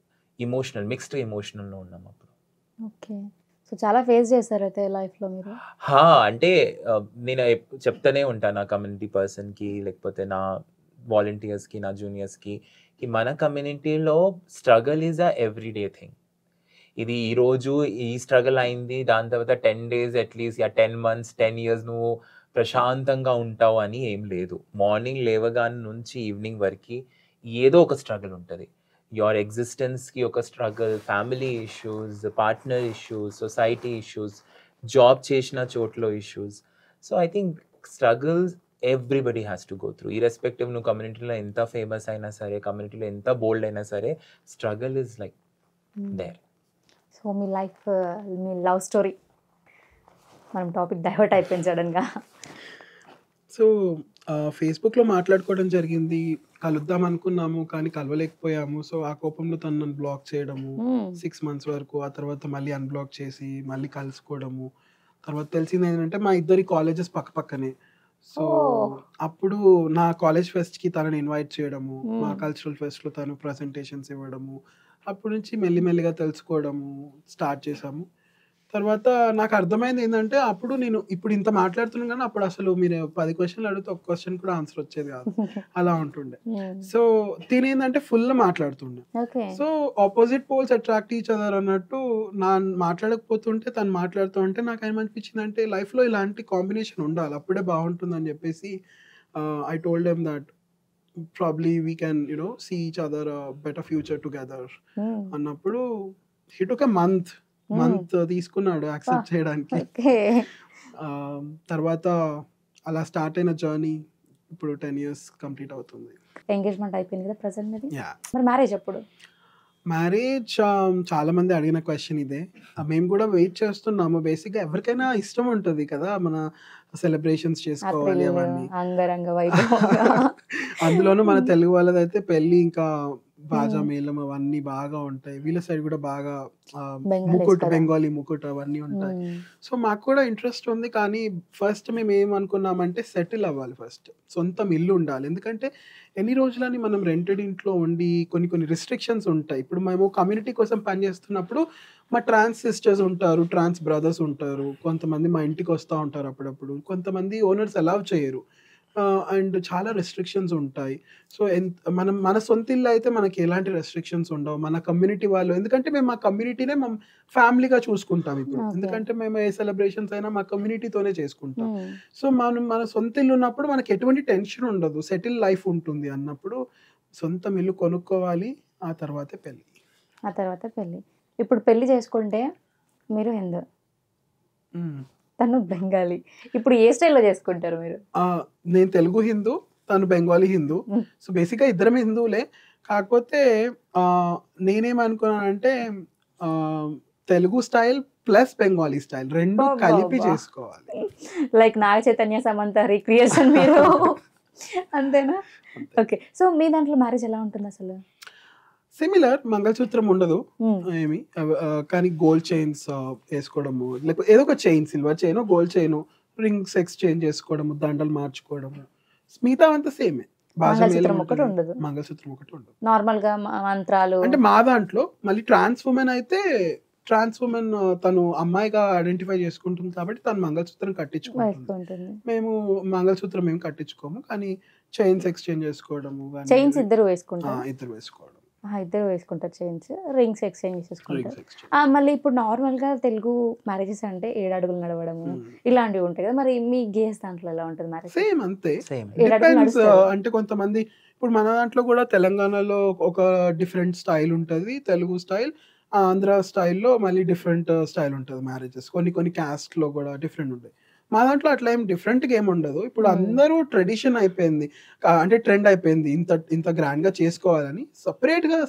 emotional mixed ఎమోషనల్‌లో ఉన్నాం అప్పుడు. ఓకే. సో, చాలా ఫేస్ చేసారైతే లైఫ్‌లో మీరు? హా! అంటే ఆహ్, నేను ఎప్ చెప్తూనే ఉంటాను నా కమ్యూనిటీ పర్సన్‌కి లేకపోతే నా వాలంటీర్స్‌కి, నా జూనియర్స్‌కి కి మన కమ్యూనిటీలో struggle is a everyday thing. ఇది ఈరోజు ఈ స్ట్రగల్ అయింది. దాని తర్వాత 10 days at least yeah 10 months, 10 years నువ్వు ప్రశాంతంగా ఉంటావు అని ఏం లేదు. మార్నింగ్ లేవగానే నుంచి ఈవినింగ్ వరకి ఏదో ఒక స్ట్రగల్ ఉంటది. యువర్ ఎగ్జిస్టెన్స్‌కి ఒక struggle, family issues, partner issues, society issues, job చేసిన చోట్ల issues. So, I think struggles everybody has to go through. Irrespective నువ్వు కమ్యూనిటీలో ఎంత ఫేమస్ అయినా సరే, కమ్యూనిటీలో ఎంత బోల్డ్ అయినా సరే struggle is like hmm. There. So, మీ లైఫ్ మీ లవ్ స్టోరీ. మనం టాపిక్ డైవర్ట్ అయిపోయింది సడెన్‌గా. సో, ఫేస్బుక్లో మాట్లాడుకోవడం జరిగింది కలుద్దాం అనుకున్నాము కానీ కలవలేకపోయాము సో ఆ కోపంలో తను నన్ను బ్లాక్ చేయడము మ్మ్. సిక్స్ మంత్స్ వరకు ఆ తర్వాత మళ్ళీ అన్బ్లాక్ చేసి మళ్ళీ కలుసుకోవడము తర్వాత తెలిసింది ఏంటంటే మా ఇద్దరి కాలేజెస్ పక్క పక్కనే సో Oh. అప్పుడు నా కాలేజ్ ఫెస్ట్కి తనని ఇన్వైట్ చేయడము Hmm. మా కల్చరల్ ఫెస్ట్లో తను ప్రజెంటేషన్స్ ఇవ్వడము అప్పటి నుంచి మెల్లిమెల్లిగా తెలుసుకోవడము స్టార్ట్ చేసాము తర్వాత నాకు అర్థమైంది ఏంటంటే అప్పుడు నేను ఇప్పుడు ఇంత మాట్లాడుతున్నాను కానీ అప్పుడు అసలు మీరు పది క్వశ్చన్లు అడిగితే ఒక క్వశ్చన్ కూడా ఆన్సర్ వచ్చేది కాదు అలా ఉంటుండే మ్మ్. సో తినేందంటే ఫుల్ మాట్లాడుతుండే okay so opposite poles attract each other అన్నట్టు నా మాట్లాడకపోతుంటే తను మాట్లాడుతూ ఉంటే నాకు ఏమనిపించింది అంటే లైఫ్లో ఇలాంటి కాంబినేషన్ ఉండాలి అప్పుడే బాగుంటుందని చెప్పేసి I told them that probably we can you know see each other better future together hmm. అన్నప్పుడు హిట్ ఒక మంత్ Hmm. మంత్ తీసుకున్నాడు యాక్సెప్ట్ Ah. చేయడానికి ఓకే Um, తర్వాత అలా స్టార్ట్ అయిన జర్నీ ఇప్పుడు టెన్ ఇయర్స్ కంప్లీట్ అవుతుంది ఎంగేజ్మెంట్ అయిపోయింది కదా ప్రజెంట్ మీది యా మరి మ్యారేజ్ ఎప్పుడు మ్యారేజ్ చాలా మంది అడిగిన క్వశ్చన్ ఇదే ఆ, మేము కూడా వెయిట్ చేస్తున్నాము బేసిక్గా ఎవరికైనా ఇష్టం ఉంటుంది కదా మన సెలబ్రేషన్స్ చేసుకోవాలి అత్రిల్లు, అవన్నీ అంగరంగ వైభవంగా అందులోనూ మన తెలుగు వాళ్ళదైతే పెళ్లి ఇంకా బాజా Hmm. మేళం అవన్నీ బాగా ఉంటాయి వీళ్ళ సైడ్ కూడా బాగా ఆ, Bengalis ముకుట్ కదా. బెంగాలీ ముకుట్ అవన్నీ ఉంటాయి మ్మ్. సో మాకు కూడా ఇంట్రెస్ట్ ఉంది కానీ ఫస్ట్ మేము ఏమనుకున్నామంటే సెటిల్ అవ్వాలి ఫస్ట్ సొంతం ఇల్లు ఉండాలి ఎందుకంటే ఎన్ని రోజులని మనం రెంటెడ్ ఇంట్లో ఉండి కొన్ని కొన్ని రిస్ట్రిక్షన్స్ ఉంటాయి ఇప్పుడు మేము కమ్యూనిటీ కోసం పనిచేస్తున్నప్పుడు మా ట్రాన్స్ సిస్టర్స్ ఉంటారు ట్రాన్స్ బ్రదర్స్ ఉంటారు కొంతమంది మా ఇంటికి వస్తూ ఉంటారు అప్పుడప్పుడు కొంతమంది ఓనర్స్ అలౌ చేయరు అండ్ చాలా రెస్ట్రిక్షన్స్ ఉంటాయి సో ఎంత మనం మన సొంత ఇల్లు అయితే మనకి ఎలాంటి రెస్ట్రిక్షన్స్ ఉండవు మన కమ్యూనిటీ వాళ్ళు ఎందుకంటే మేము మా కమ్యూనిటీనే మా ఫ్యామిలీగా చూసుకుంటాం ఇప్పుడు Okay. ఎందుకంటే మేము ఏ సెలబ్రేషన్స్ అయినా మా కమ్యూనిటీతోనే చేసుకుంటాం మ్మ్. సో మనం మన సొంత ఇల్లు ఉన్నప్పుడు మనకి ఎటువంటి టెన్షన్ ఉండదు సెటిల్ లైఫ్ ఉంటుంది అన్నప్పుడు సొంతం ఇల్లు కొనుక్కోవాలి ఆ తర్వాతే పెళ్ళి ఆ తర్వాత పెళ్ళి ఇప్పుడు పెళ్లి చేసుకుంటే మీరు హిందూ తను బెంగాలీ ఇప్పుడు ఏ స్టైల్లో చేసుకుంటారు మీరు ఆ, నేను తెలుగు హిందూ తను బెంగాలీ హిందూ Mm. సో బేసిక్గా ఇద్దరం హిందువులే కాకపోతే ఆ, నేనేమనుకున్నానంటే ఆ, Telugu style plus Bengali style రెండు అబ్బా, కలిపి అబ్బా. చేసుకోవాలి లైక్ నాగ చైతన్య సమంత రీక్రియేషన్ మీరు అంతేనా అంతే. ఓకే సో మీ దాంట్లో మ్యారేజ్ ఎలా ఉంటుంది అసలు సిమిలర్ మంగళసూత్రం ఉండదు మ్మ్. ఏమి అవ- ఆ, కానీ గోల్డ్ చైన్స్ వేసుకోవడము లేకపోతే ఏదో ఒక chain silver chain gold chain rings exchange చేసుకోవడము దండలు మార్చుకోవడము మిగతా అంతా సేమే బాజా మేళం మంగళసూత్రం ఒకటి ఉంటుంది. ఉండదు మంగళసూత్రం ఒకటి ఉండదు నార్మల్ గా మ- మంత్రాలు అంటే మా దాంట్లో మళ్ళీ ట్రాన్స్ ఉమెన్ అయితే ట్రాన్స్ ఉమెన్ తను అమ్మాయిగా ఐడెంటిఫై చేసుకుంటుంది కాబట్టి తను మంగళసూత్రం కట్టించుకుంటుంది వేసుకుంటుంది మేము మంగళసూత్రం మేము కట్టించుకోము కానీ చైన్స్ ఎక్స్చేంజ్ చేసుకోవడము కానీ చైన్స్ ఇద్దరు ఆ, వేసుకుంటారు ఇద్దరు వేసుకోవడం ఆ, ఇద్దరు వేసుకుంటారు చైన్స్ రింగ్స్ ఎక్స్చేంజ్ చేసుకుంటారు రింగ్స్ ఎక్స్చేంజ్ ఆ, మళ్ళీ ఇప్పుడు నార్మల్ గా తెలుగు మ్యారేజెస్ అంటే ఏడు అడుగులు నడవడము ఇలాంటివి ఉంటాయి కదా మరి మీ గేస్ దాంట్లో ఎలా ఉంటుంది మ్యారేజ్ సేమ్ అంతే సేమ్ ఏడు అడుగులు డిపెండ్స్ నడుస్తారు. అంటే కొంతమంది ఇప్పుడు మన దాంట్లో కూడా తెలంగాణలో ఒక డిఫరెంట్ స్టైల్ ఉంటుంది తెలుగు స్టైల్ ఆంధ్ర స్టైల్లో మళ్ళీ డిఫరెంట్ స్టైల్ ఉంటుంది మ్యారేజెస్ కొన్ని కొన్ని caste లో కూడా డిఫరెంట్ ఉంటాయి మా దాంట్లో అట్లా ఏం డిఫరెంట్గా ఏమి ఉండదు ఇప్పుడు Hmm. అందరూ ట్రెడిషన్ అయిపోయింది కా- అంటే ట్రెండ్ అయిపోయింది ఇంత ఇంత గ్రాండ్గా చేసుకోవాలని సపరేట్గా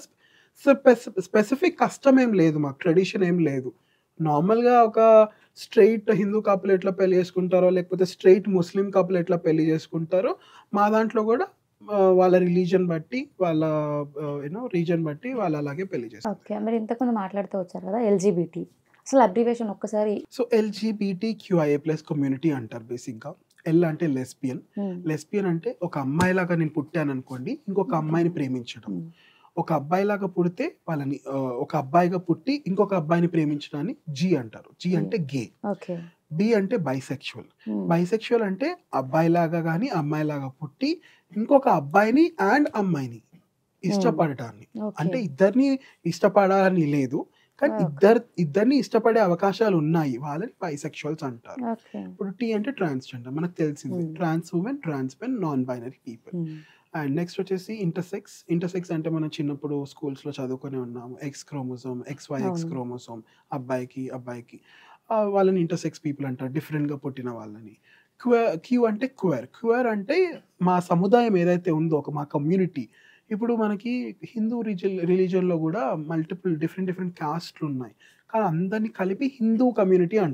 స్పెసిఫిక్ కష్టం ఏం లేదు మాకు ట్రెడిషన్ ఏం లేదు నార్మల్గా ఒక స్ట్రైట్ హిందూ కపుల్ ఎట్లా పెళ్లి చేసుకుంటారో లేకపోతే స్ట్రైట్ ముస్లిం కపుల్ ఎట్లా పెళ్లి చేసుకుంటారో మా దాంట్లో కూడా ఆ, వాళ్ళ రిలీజన్ బట్టి వాళ్ళ యూనో రీజన్ బట్టి వాళ్ళు అలాగే పెళ్లి చేస్తారు ఓకే మీరు ఇంతకుముందు మాట్లాడుతూ వచ్చారు కదా ఎల్జీబీటీ అసలు అబ్రివేషన్ ఒక్కసారి so LGBT QIA plus community అంటారు బేసిక్గా ఎల్ అంటే లెస్బియన్ మ్మ్. లెస్బియన్ అంటే ఒక అమ్మాయిలాగా నేను పుట్టాను అనుకోండి ఇంకొక అమ్మాయిని ప్రేమించడం మ్మ్. ఒక అబ్బాయిలాగా పుడితే వాళ్ళని ఆ, ఒక అబ్బాయిగా పుట్టి ఇంకొక అబ్బాయిని ప్రేమించడాన్ని జీ అంటారు జీ అంటే గే ఓకే బి అంటే బైసెక్షువల్ మ్మ్. బైసెక్షువల్ అంటే అబ్బాయిలాగా కానీ అమ్మాయిలాగా పుట్టి ఇంకొక అబ్బాయిని అండ్ అమ్మాయిని ఇష్టపడటాన్ని ఓకే. అంటే ఇద్దరిని ఇష్టపడాలని లేదు కానీ Okay. ఇద్దరు ఇద్దరిని ఇష్టపడే అవకాశాలు ఉన్నాయి వాళ్ళని బైసెక్షువల్స్ అంటారు ఓకే ఇప్పుడు టీ అంటే ట్రాన్స్జెండర్ మనకు తెలిసింది Hmm. Trans women trans men non binary people hmm. And next వచ్చేసి ఇంటర్సెక్స్ ఇంటర్సెక్స్ అంటే మనం చిన్నప్పుడు schools లో చదువుకొని ఉన్నాము X chromosome X Y X అవును. క్రోమోసోమ్ అబ్బాయికి అబ్బాయికి ఆ, వాళ్ళని ఇంటర్సెక్స్ పీపుల్ అంటారు different గా పుట్టిన వాళ్ళని క్యూఆర్ క్యూ అంటే క్యూఆర్ క్యూఆర్ అంటే మా సముదాయం ఏదైతే ఉందో ఒక మా కమ్యూనిటీ ఇప్పుడు మనకి హిందూ రిజన్ రిలీజన్లో కూడా మల్టిపుల్ డిఫరెంట్ డిఫరెంట్ కాస్ట్లు ఉన్నాయి కానీ అందరినీ కలిపి హిందూ కమ్యూనిటీ అంటారు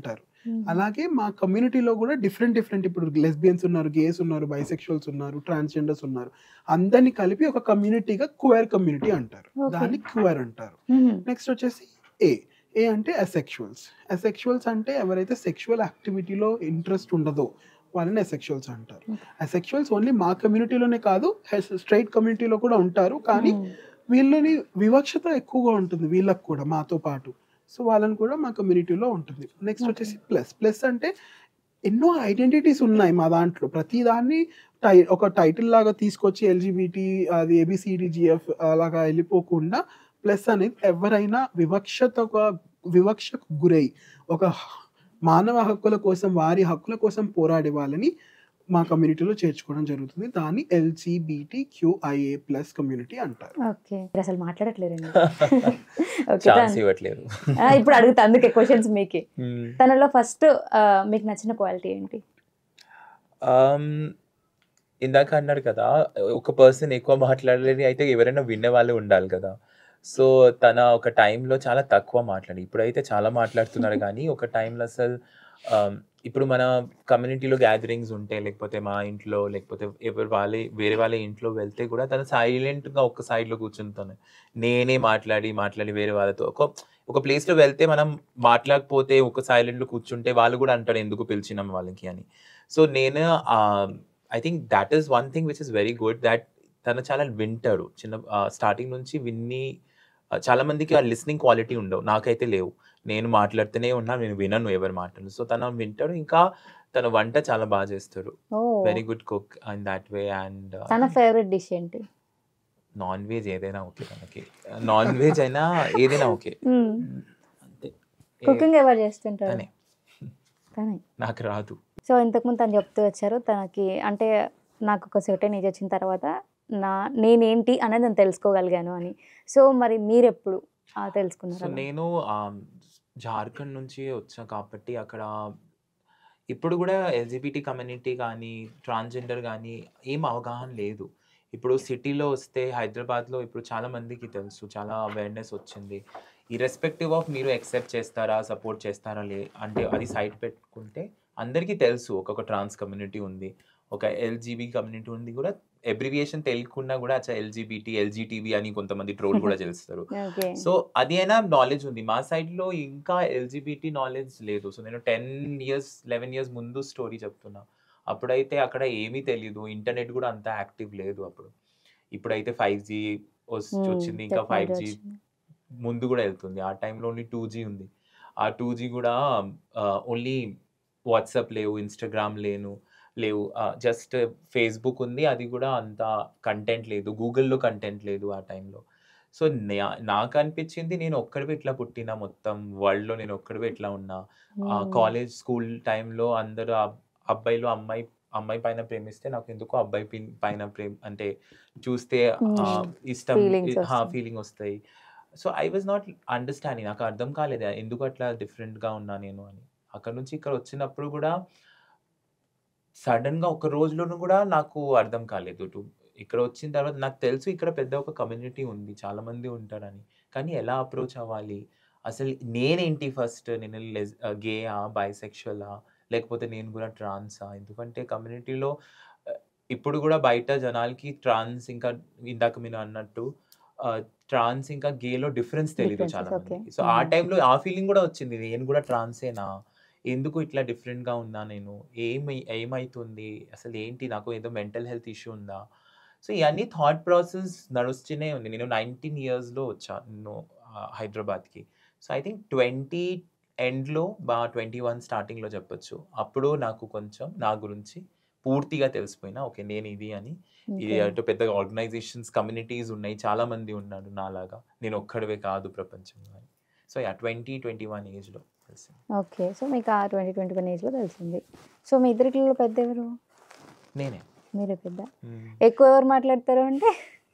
అలాగే మా కమ్యూనిటీలో కూడా డిఫరెంట్ డిఫరెంట్ ఇప్పుడు లెస్బియన్స్ ఉన్నారు గేస్ ఉన్నారు బైసెక్షువల్స్ ఉన్నారు ట్రాన్స్జెండర్స్ ఉన్నారు అందరినీ కలిపి ఒక కమ్యూనిటీగా క్వైర్ కమ్యూనిటీ అంటారు Okay. దాన్ని క్వైర్ అంటారు మ్మ్. నెక్స్ట్ వచ్చేసి ఏ ఏ అంటే అసెక్షువల్స్ అసెక్షువల్స్ అంటే ఎవరైతే సెక్షువల్ యాక్టివిటీలో ఇంట్రెస్ట్ ఉండదో వాళ్ళని అసెక్షువల్స్ అంటారు అసెక్షువల్స్ ఓన్లీ మా కమ్యూనిటీలోనే కాదు స్ట్రైట్ కమ్యూనిటీలో కూడా ఉంటారు కానీ మ్మ్. వీళ్ళని వివక్షత ఎక్కువగా ఉంటుంది వీళ్ళకి కూడా మాతో పాటు సో వాళ్ళని కూడా మా కమ్యూనిటీలో ఉంటుంది నెక్స్ట్ వచ్చేసి ప్లస్ ప్లస్ అంటే ఎన్నో ఐడెంటిటీస్ ఉన్నాయి మా దాంట్లో ప్రతి దాన్ని టై ఒక టైటిల్ లాగా తీసుకొచ్చి ఎల్జిబిటి అది ఏబిసిడిజిఎఫ్ అలాగా వెళ్ళిపోకుండా ప్లస్ అనేది ఎవరైనా వివక్షత వివక్షకు గురై ఒక మానవ హక్కుల కోసం వారి హక్కుల కోసం పోరాడే వాళ్ళని మా కమ్యూనిటీలో చేర్చుకోవడం జరుగుతుంది దాన్ని ఎల్జిబిటి క్యూఐఏ ప్లస్ కమ్యూనిటీ అంటారు ఓకే మీరు అసలు మాట్లాడట్లేరండి ఓకే ఛాన్స్ తను- ఇవ్వట్లేదు ఆ, ఇప్పుడు అడుగుతా అందుకే క్వశ్చన్స్ మీకే తనలో ఫస్ట్ మీకు నచ్చిన క్వాలిటీ ఏంటి Um, ఇందాక అన్నారు కదా ఒక పర్సన్ ఎక్కువ మాట్లాడలేని అయితే ఎవరైనా వినే వాళ్ళు ఉండాలి కదా సో తన ఒక టైంలో చాలా తక్కువ మాట్లాడి ఇప్పుడైతే చాలా మాట్లాడుతున్నారు కానీ ఒక టైంలో అసలు um, ఇప్పుడు మన కమ్యూనిటీలో గ్యాదరింగ్స్ ఉంటే లేకపోతే మా ఇంట్లో లేకపోతే ఎవరు వాళ్ళే వేరే వాళ్ళ ఇంట్లో వెళ్తే కూడా తను సైలెంట్గా ఒక సైడ్లో కూర్చుంటాను నేనే మాట్లాడి మాట్లాడి వేరే వాళ్ళతో ఒక ఒక ప్లేస్లో వెళ్తే మనం మాట్లాడకపోతే ఒక సైలెంట్లో కూర్చుంటే వాళ్ళు కూడా అంటారు ఎందుకు పిలిచినాం వాళ్ళకి అని సో నేను I think that is one thing which is very good that తను చాలా వింటాడు చిన్న స్టార్టింగ్ నుంచి విన్ని ఆ, చాలా మందికి ఆ లిస్నింగ్ క్వాలిటీ ఉండవు నాకైతే లేవు నేను మాట్లాడుతూనే ఉన్నా నేను వినను ఎవరి మాటలు సో తను వింటాడు ఇంకా తన వంట చాలా బాగా చేస్తాడు oh very good cook and that way and తన ఫేవరెట్ డిష్ ఏంటి నాన్ వెజ్ ఏదైనా ఓకే తనకి నాన్ వెజ్ అయినా ఏదైనా ఓకే అంతే ఏ- కుకింగ్ ఎవరు చేస్తుంటారు తనే తనే నాకు రాదు సో ఇంతకుముందు తను చెప్తూ వచ్చారు తనకి అంటే నాకు ఒక సర్టెన్ ఏజ్ వచ్చిన తర్వాత నా నేనేంటి అనేది నేను తెలుసుకోగలిగాను అని సో మరి మీరు ఎప్పుడు ఆ, సో తెలుసుకున్నారు అలా? నేను ఆమ్, జార్ఖండ్ నుంచి వచ్చా కాబట్టి అక్కడ ఇప్పుడు కూడా ఎల్జిబిటీ కమ్యూనిటీ కానీ ట్రాన్స్జెండర్ కానీ ఏం అవగాహన లేదు ఇప్పుడు సిటీలో వస్తే హైదరాబాద్లో ఇప్పుడు చాలా మందికి తెలుసు చాలా అవేర్నెస్ వచ్చింది ఇర్రెస్పెక్టివ్ ఆఫ్ మీరు యాక్సెప్ట్ చేస్తారా సపోర్ట్ చేస్తారా లే అంటే అది సైడ్ పెట్టుకుంటే అందరికీ తెలుసు ఒక్కొక్క ట్రాన్స్ కమ్యూనిటీ ఉంది ఒక ఎల్జీబీ కమ్యూనిటీ ఉంది కూడా ఎబ్రివియేషన్ తెలియకుండా కూడా అచ్చా ఎల్జీబీటీ ఎల్జీటీవీ అని కొంతమంది ట్రోల్ కూడా చేస్తారు ఓకే సో అది అయినా నాలెడ్జ్ ఉంది మా side లో ఇంకా ఎల్జిబిటీ నాలెడ్జ్ లేదు సో నేను టెన్ ఇయర్స్ లెవెన్ ఇయర్స్ ముందు స్టోరీ చెప్తున్నా అప్పుడైతే అక్కడ ఏమీ తెలియదు ఇంటర్నెట్ కూడా అంత యాక్టివ్ లేదు అప్పుడు ఇప్పుడైతే ఫైవ్ జీ Hmm, వచ్చింది ఇంకా ఫైవ్ technology జీ వచ్చింది. ముందు కూడా వెళ్తుంది ఆ టైంలో ఓన్లీ టూ జీ ఉంది ఆ టూ జీ కూడా ఓన్లీ వాట్సాప్ లేవు ఇన్స్టాగ్రామ్ లేను లేవు జస్ట్ ఫేస్బుక్ ఉంది అది కూడా అంత కంటెంట్ లేదు గూగుల్లో కంటెంట్ లేదు ఆ టైంలో సో నాకు అనిపించింది నేను ఒక్కడివి ఇట్లా పుట్టినా మొత్తం వరల్డ్లో నేను ఒక్కడివి ఇట్లా ఉన్నా Hmm. కాలేజ్ స్కూల్ టైంలో అందరూ అబ్- అబ్బాయిలు అమ్మాయి అమ్మాయి పైన ప్రేమిస్తే నాకు ఎందుకో అబ్బాయి పిన్- పైన ప్రేమ అంటే చూస్తే ఆ, Hmm. ఇష్టం Feelings వస్తాయి. ఫీలింగ్ వస్తాయి so I was not understanding నాకు అర్థం కాలేదు ఎందుకు అట్లా డిఫరెంట్గా ఉన్నా నేను అని అక్కడ నుంచి ఇక్కడ వచ్చినప్పుడు కూడా సడన్గా ఒక రోజులోనూ కూడా నాకు అర్థం కాలేదు టు ఇక్కడ వచ్చిన తర్వాత నాకు తెలుసు ఇక్కడ పెద్ద ఒక కమ్యూనిటీ ఉంది చాలా మంది ఉంటారని కానీ ఎలా అప్రోచ్ అవ్వాలి అసలు నేనేంటి ఫస్ట్ నేను గేయా బైసెక్షువలా లేకపోతే నేను కూడా ట్రాన్సా ఎందుకంటే కమ్యూనిటీలో ఇప్పుడు కూడా బయట జనాలకి ట్రాన్స్ ఇంకా ఇందాక మీరు అన్నట్టు ట్రాన్స్ ఇంకా గేలో డిఫరెన్స్ తెలియదు Differences, చాలా okay. మందికి సో ఆ Mm. టైంలో ఆ ఫీలింగ్ కూడా వచ్చింది నేను కూడా ట్రాన్సేనా ఎందుకు ఇట్లా డిఫరెంట్గా ఉన్నా నేను ఏమి ఏమైతుంది అసలు ఏంటి నాకు ఏదో మెంటల్ హెల్త్ ఇష్యూ ఉందా సో ఇవన్నీ థాట్ ప్రాసెస్ నడుస్తూనే ఉంది నేను నైన్టీన్ ఇయర్స్లో వచ్చాను హైదరాబాద్కి సో ఐ థింక్ ట్వంటీ ఎండ్లో బా ట్వంటీ వన్ స్టార్టింగ్లో చెప్పొచ్చు అప్పుడు నాకు కొంచెం నా గురించి పూర్తిగా తెలిసిపోయినా ఓకే నేను ఇది అని ఇది Okay. అటు పెద్ద ఆర్గనైజేషన్స్ కమ్యూనిటీస్ ఉన్నాయి చాలా మంది ఉన్నారు నాలాగా నేను ఒక్కడవే కాదు ప్రపంచంలో అని so yeah twenty twenty one ఏజ్లో తెలిసింది ఓకే సో మీకు ఆ ట్వంటీ ట్వంటీ వన్ ఏజ్లో తెలిసింది సో మీ ఇద్దరిలో పెద్ద ఎవరు నేనే మీరే పెద్ద మ్మ్. ఎక్కువ ఎవరు మాట్లాడతారు అంటే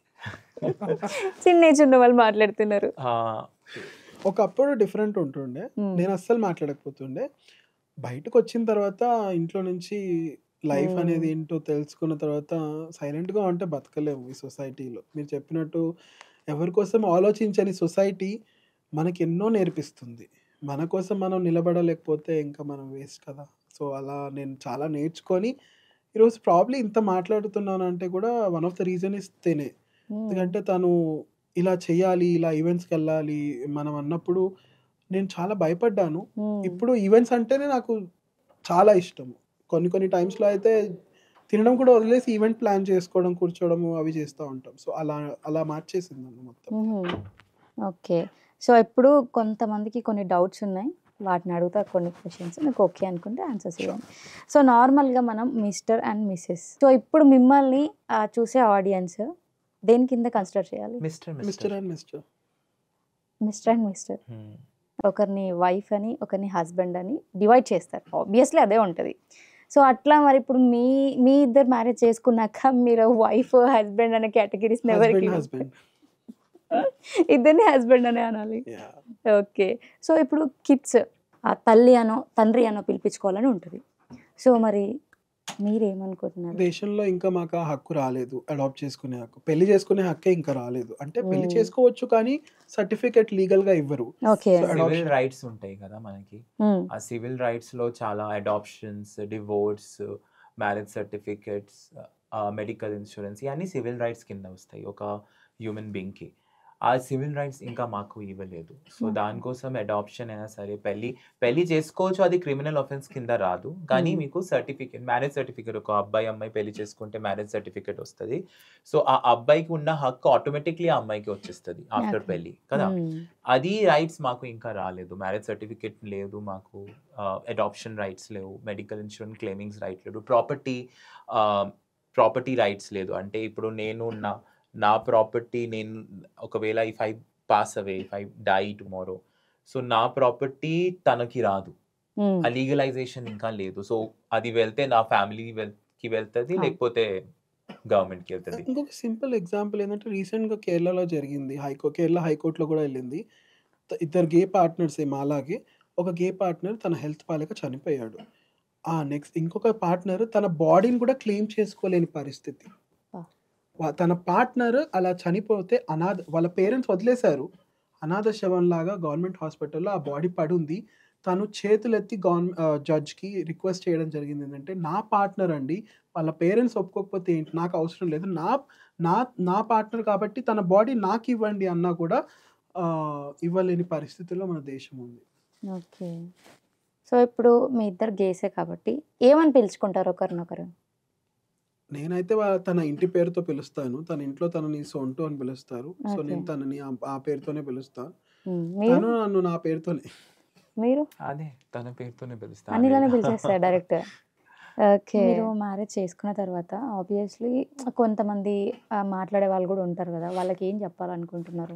చిన్న ఏజ్ ఉన్న వాళ్ళు మాట్లాడుతున్నారు ఆ, ఒకప్పుడు డిఫరెంట్ ఉంటుండే Hmm. నేను అస్సలు మాట్లాడకపోతుండే బయటకు వచ్చిన తర్వాత ఇంట్లో నుంచి లైఫ్ Hmm. అనేది ఏంటో తెలుసుకున్న తర్వాత సైలెంట్గా ఉంటే బతకలేము ఈ సొసైటీలో మీరు చెప్పినట్టు ఎవరి కోసం ఆలోచించని సొసైటీ మనకి ఎన్నో నేర్పిస్తుంది మన కోసం మనం నిలబడలేకపోతే ఇంకా మనం వేస్ట్ కదా సో అలా నేను చాలా నేర్చుకొని ఈరోజు ప్రాబ్లీ ఇంత మాట్లాడుతున్నాను అంటే కూడా one of the reason is తినే ఎందుకంటే తను ఇలా చేయాలి ఇలా ఈవెంట్స్కి వెళ్ళాలి మనం అన్నప్పుడు నేను చాలా భయపడ్డాను ఇప్పుడు ఈవెంట్స్ అంటేనే నాకు చాలా ఇష్టం కొన్ని కొన్ని టైమ్స్లో అయితే తినడం కూడా వదిలేసి ఈవెంట్ ప్లాన్ చేసుకోవడం కూర్చోవడం అవి చేస్తూ ఉంటాం సో అలా అలా మార్చేసింది నన్ను మొత్తం ఓకే సో ఇప్పుడు కొంతమందికి కొన్ని డౌట్స్ ఉన్నాయి వాటిని అడుగుతా కొన్ని క్వశ్చన్స్ మీకు ఓకే అనుకుంటే ఆన్సర్స్ ఇవ్వండి సో నార్మల్గా మనం మిస్టర్ అండ్ మిస్సెస్ సో ఇప్పుడు మిమ్మల్ని ఆ, చూసే ఆడియన్స్ దేని కింద కన్సిడర్ చేయాలి mister mister mister and mister mister and mister ఒకరిని వైఫ్ అని ఒకరిని హస్బెండ్ అని డివైడ్ చేస్తారు ఆబ్వియస్లీ అదే ఉంటుంది సో అట్లా మరి ఇప్పుడు మీ మీ ఇద్దరు మ్యారేజ్ చేసుకున్నాక మీరు వైఫ్ హస్బెండ్ అనే కేటగిరీస్ ఎవరికి హస్బెండ్ హస్బెండ్ ఇద్దరిని హస్బెండ్ అనే అనాలి ఓకే సో ఇప్పుడు కిడ్స్ తల్లి అనో తండ్రి అనో పిలిపించుకోవాలని ఉంటుంది సో మరి మీరేమనుకుంటున్నారు దేశంలో ఇంకా మాకు ఆ హక్కు రాలేదు అడాప్ట్ చేసుకునే హక్కు పెళ్లి చేసుకునే హక్కే ఇంకా రాలేదు అంటే పెళ్లి Hmm. చేసుకోవచ్చు కానీ సర్టిఫికెట్ లీగల్ గా ఇవ్వరు okay So, civil adoption. Rights ఉంటాయి కదా మనకి ఆ సివిల్ రైట్స్ లో చాలా adoptions divorce marriage certificates medical insurance ఇవన్నీ సివిల్ రైట్స్ కింద వస్తాయి ఒక హ్యూమన్ బీయింగ్ కి ఆ సివిల్ రైట్స్ ఇంకా మాకు ఇవ్వలేదు సో Okay. దానికోసం అడాప్షన్ అయినా సరే పెళ్లి పెళ్లి చేసుకోవచ్చు అది క్రిమినల్ ఆఫెన్స్ కింద రాదు కానీ Hmm. మీకు సర్టిఫికేట్ మ్యారేజ్ సర్టిఫికేట్ ఒక అబ్బాయి అమ్మాయి పెళ్లి చేసుకుంటే మ్యారేజ్ సర్టిఫికేట్ వస్తుంది సో ఆ అబ్బాయికి ఉన్న హక్కు ఆటోమేటిక్లీ ఆ అమ్మాయికి వచ్చేస్తుంది ఆఫ్టర్ Okay. పెళ్లి కదా అది రైట్స్ మాకు ఇంకా రాలేదు మ్యారేజ్ సర్టిఫికేట్ లేదు మాకు అడాప్షన్ రైట్స్ లేవు మెడికల్ ఇన్సూరెన్స్ క్లెయిమింగ్స్ రైట్ లేదు ప్రాపర్టీ ప్రాపర్టీ రైట్స్ లేదు అంటే ఇప్పుడు నేను నా నా ప్రాపర్టీ నేను ఒకవేళ if I pass away if I die tomorrow so నా ప్రాపర్టీ తనకి రాదు ఆ లీగలైజేషన్ ఇంకా లేదు సో అది వెళ్తే నా ఫ్యామిలీ కి వెళ్తుంది Ah. లేకపోతే గవర్నమెంట్ కి వెళ్తుంది ఇంకొక సింపుల్ ఎగ్జాంపుల్ ఏంటంటే రీసెంట్ గా కేరళలో జరిగింది హైకో కేరళ హైకోర్టులో కూడా వెళ్ళింది త- ఇద్దరు గే పార్ట్నర్స్ ఏమో అలాగే ఒక గే పార్ట్నర్ తన హెల్త్ పాలేక చనిపోయాడు ఆ నెక్స్ట్ ఇంకొక పార్ట్నర్ తన బాడీని కూడా క్లెయిమ్ చేసుకోలేని పరిస్థితి Ah. వా- తన పార్ట్నర్ అలా చనిపోతే అనాథ వాళ్ళ పేరెంట్స్ వదిలేశారు అనాథ శవం లాగా గవర్నమెంట్ హాస్పిటల్లో ఆ బాడీ పడి ఉంది తను చేతులెత్తి గవర్న జడ్జ్కి రిక్వెస్ట్ చేయడం జరిగింది ఏంటంటే నా పార్ట్నర్ అండి వాళ్ళ పేరెంట్స్ ఒప్పుకోకపోతే ఏంటి నాకు అవసరం లేదు నా నా నా పార్ట్నర్ కాబట్టి తన బాడీ నాకు ఇవ్వండి అన్నా కూడా ఆ, ఇవ్వలేని పరిస్థితిలో మన దేశం ఉంది ఓకే సో ఇప్పుడు మీ ఇద్దరు గేసే కాబట్టి ఏమని పిలుచుకుంటారు ఒకరినొకరు నేనైతే వా- తన ఇంటి పేరుతో పిలుస్తాను తన ఇంట్లో తనని సొంటు అని పిలుస్తారు సో Okay. నేను తనని ఆ- ఆ పేరుతోనే పిలుస్తాను మ్మ్. మీరు తను నన్ను నా పేరుతోనే మీరు అదే తన పేరుతోనే పిలుస్తా అన్నిలానే పిలిచేస్తారు డైరెక్ట్ ఓకే మీరు మ్యారేజ్ చేసుకున్న తర్వాత ఆబ్వియస్లీ కొంతమంది ఆ, మాట్లాడే వాళ్ళు కూడా ఉంటారు కదా వాళ్ళకి ఏం చెప్పాలనుకుంటున్నారు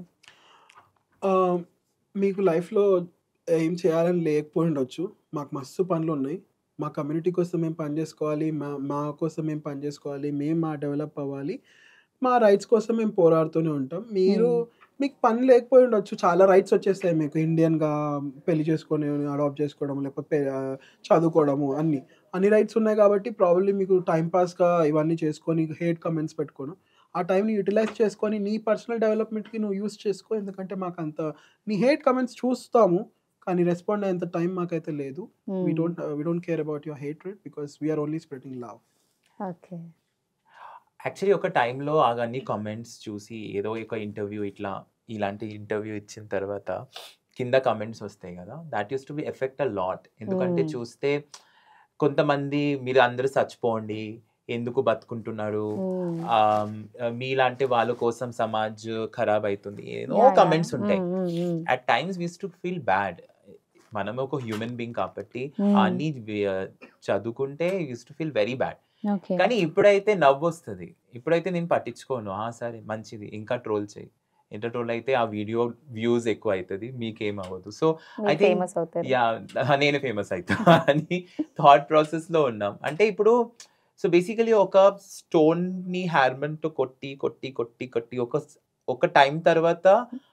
ఆ, మీకు లైఫ్లో ఏం చేయాలని లేకపోయి ఉండొచ్చు మాకు మస్తు పనులు ఉన్నాయి మా కమ్యూనిటీ కోసం మేము పని చేసుకోవాలి మా మా కోసం మేము పని చేసుకోవాలి మేము మా డెవలప్ అవ్వాలి మా రైట్స్ కోసం మేము పోరాడుతూనే ఉంటాం మీరు మీకు పని లేకపోయి ఉండొచ్చు చాలా రైట్స్ వచ్చేస్తాయి మీకు ఇండియన్గా పెళ్లి చేసుకొని అడాప్ట్ చేసుకోవడం లేకపోతే పె- ఆ, చదువుకోవడము అన్ని అన్ని రైట్స్ ఉన్నాయి కాబట్టి ప్రాబ్లీ మీకు టైం పాస్గా ఇవన్నీ చేసుకొని హేట్ కమెంట్స్ పెట్టుకోవడం ఆ టైంని యూటిలైజ్ చేసుకొని నీ పర్సనల్ డెవలప్మెంట్కి నువ్వు యూస్ చేసుకో ఎందుకంటే మాకు అంత నీ హేట్ కమెంట్స్ చూస్తాము కానీ రెస్పాండ్ అయ్యేంత టైం మాకైతే లేదు we don't we don't care about your hatred because we are only spreading love okay actually ఒక టైంలో అవన్నీ కామెంట్స్ చూసి ఏదో ఒక ఇంటర్వ్యూ ఇట్లా ఇలాంటి ఇంటర్వ్యూ ఇచ్చిన తర్వాత కింద కమెంట్స్ వస్తాయి కదా that used to be effect a lot ఎందుకంటే Hmm. చూస్తే కొంతమంది మీరు అందరూ చచ్చిపోండి ఎందుకు బతుకుంటున్నారు ఆమ్, మీలాంటి వాళ్ళ కోసం సమాజ్ ఖరాబ్ అవుతుంది ఏదో కమెంట్స్ ఉంటాయి at times used to feel bad మనం ఒక హ్యూమన్ బీయింగ్ కాబట్టి అన్ని వి- చదువుకుంటే used to feel very bad okay కానీ ఇప్పుడైతే నవ్వు వస్తుంది ఇప్పుడైతే నేను పట్టించుకోను ఆ సరే మంచిది ఇంకా ట్రోల్ చేయి ఎంత ట్రోల్ అయితే ఆ వీడియో వ్యూస్ ఎక్కువ అవుతుంది మీకేం అవ్వదు సో I think- ఫేమస్ అవుతారు యా నేను ఫేమస్ అవుతా అని థాట్ ప్రాసెస్ లో ఉన్నాం అంటే ఇప్పుడు సో బేసికలీ ఒక స్టోన్ ని హ్యార్మన్ తో కొట్టి కొట్టి కొట్టి కొట్టి ఒక ఒక టైం తర్వాత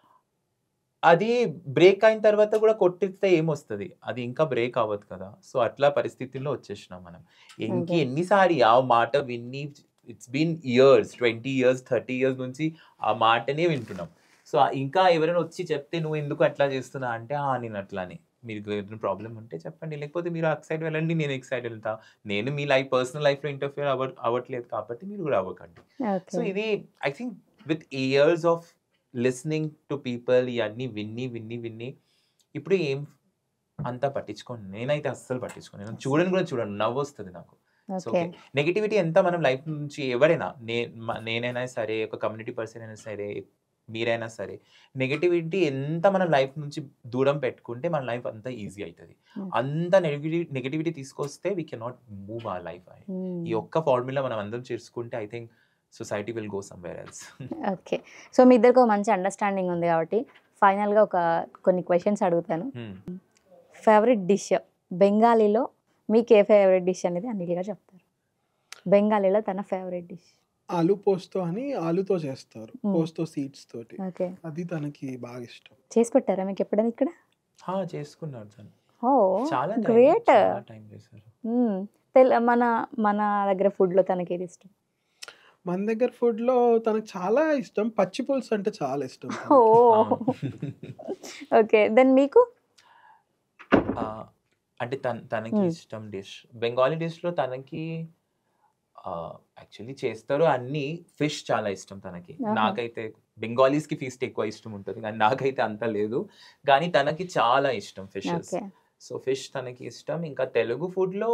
అది బ్రేక్ అయిన తర్వాత కూడా కొట్టిస్తే ఏమొస్తుంది అది ఇంకా బ్రేక్ అవ్వదు కదా సో అట్లా పరిస్థితుల్లో వచ్చేసినాం మనం ఇంకి Okay. ఎన్నిసారి ఆ మాట విన్ని it's been years twenty years thirty years నుంచి ఆ మాటనే వింటున్నాం సో ఇంకా ఎవరైనా వచ్చి చెప్తే నువ్వు ఎందుకు అట్లా చేస్తున్నా అంటే ఆ నేను అట్లానే మీకు ఏదైనా ప్రాబ్లం ఉంటే చెప్పండి లేకపోతే మీరు ఆ సైడ్ వెళ్ళండి నేను ఎక్ సైడ్ వెళ్తా నేను మీ లైఫ్ పర్సనల్ లైఫ్లో ఇంటర్ఫియర్ అవ్వ అవ్వట్లేదు కాబట్టి మీరు కూడా అవ్వకండి సో ఓకే ఇది I think with years of listening to people ఇవన్నీ విన్ని విన్ని విన్ని ఇప్పుడు ఏం అంతా పట్టించుకోండి నేనైతే అస్సలు పట్టించుకోను నేను చూడని కూడా చూడను నవ్వు వస్తుంది నాకు సో ఓకే నెగిటివిటీ ఎంత మనం లైఫ్ నుంచి ఎవరైనా నే మ- నేనైనా సరే ఒక కమ్యూనిటీ పర్సన్ అయినా సరే మీరైనా సరే నెగిటివిటీ ఎంత మనం లైఫ్ నుంచి దూరం పెట్టుకుంటే మన లైఫ్ అంతా ఈజీ అవుతుంది Hmm. అంత నెగిటివిటీ నెగిటివిటీ తీసుకొస్తే we cannot move our life ఈ ఒక్క ఫార్ములా మనం అందరం చేసుకుంటే I think society will go somewhere else okay so మీ ఇద్దరికి ఒక మంచి అండర్స్టాండింగ్ ఉంది కాబట్టి ఫైనల్గా ఒక కొన్ని క్వశ్చన్స్ అడుగుతాను ఫేవరెట్ డిష్ బెంగాలీలో మీకు ఏ ఫేవరెట్ డిష్ అనేది అన్నిటిగా చెప్తారు బెంగాలీలో తన ఫేవరెట్ డిష్ ఆలు పోస్తో అని ఆలుతో చేస్తారు Hmm. పోస్తో సీడ్స్ తోటి ఓకే అది తనకి బాగా ఇష్టం చేసి పెట్టారా మీకు ఎప్పుడైనా ఇక్కడ చేసుకున్నారు తను ఓ చాలా time- గ్రేట్ చాలా టైం చేశారు తెల్ మన మన దగ్గర ఫుడ్లో తనకి ఏది ఇష్టం మన దగ్గర ఫుడ్ లో తనకు చాలా ఇష్టం పచ్చి పులుసు అంటే చాలా ఇష్టం ఓ తనకి. ఓకే దెన్ మీకు ఆ, అంటే తన తనకి Hmm. ఇష్టం డిష్ బెంగాలీ డిష్లో తనకి యాక్చువల్లీ చేస్తారు అన్ని ఫిష్ చాలా ఇష్టం తనకి ఆహా. నాకైతే బెంగాలీస్ కి ఫిష్ ఎక్కువ ఇష్టం ఉంటుంది కానీ నాకైతే అంత లేదు కానీ తనకి చాలా ఇష్టం ఫిషెస్ ఓకే సో ఫిష్ తనకి ఇష్టం ఇంకా తెలుగు ఫుడ్లో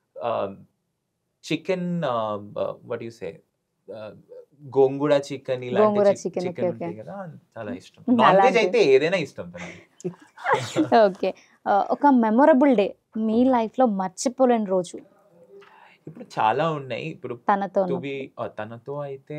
chicken what you say gongura chicken gongura ఇలాంటి chicken, చికెన్ okay, okay. ఉంటాయి కదా చాలా ఇష్టం Hmm, నాన్ వెజ్ అలాంటి. అయితే ఏదైనా ఇష్టం తనకి ఓకే ఒక మెమొరబుల్ డే మీ లైఫ్లో మర్చిపోలేని రోజు ఇప్పుడు చాలా ఉన్నాయి ఇప్పుడు తనతో టు బి తనతో అయితే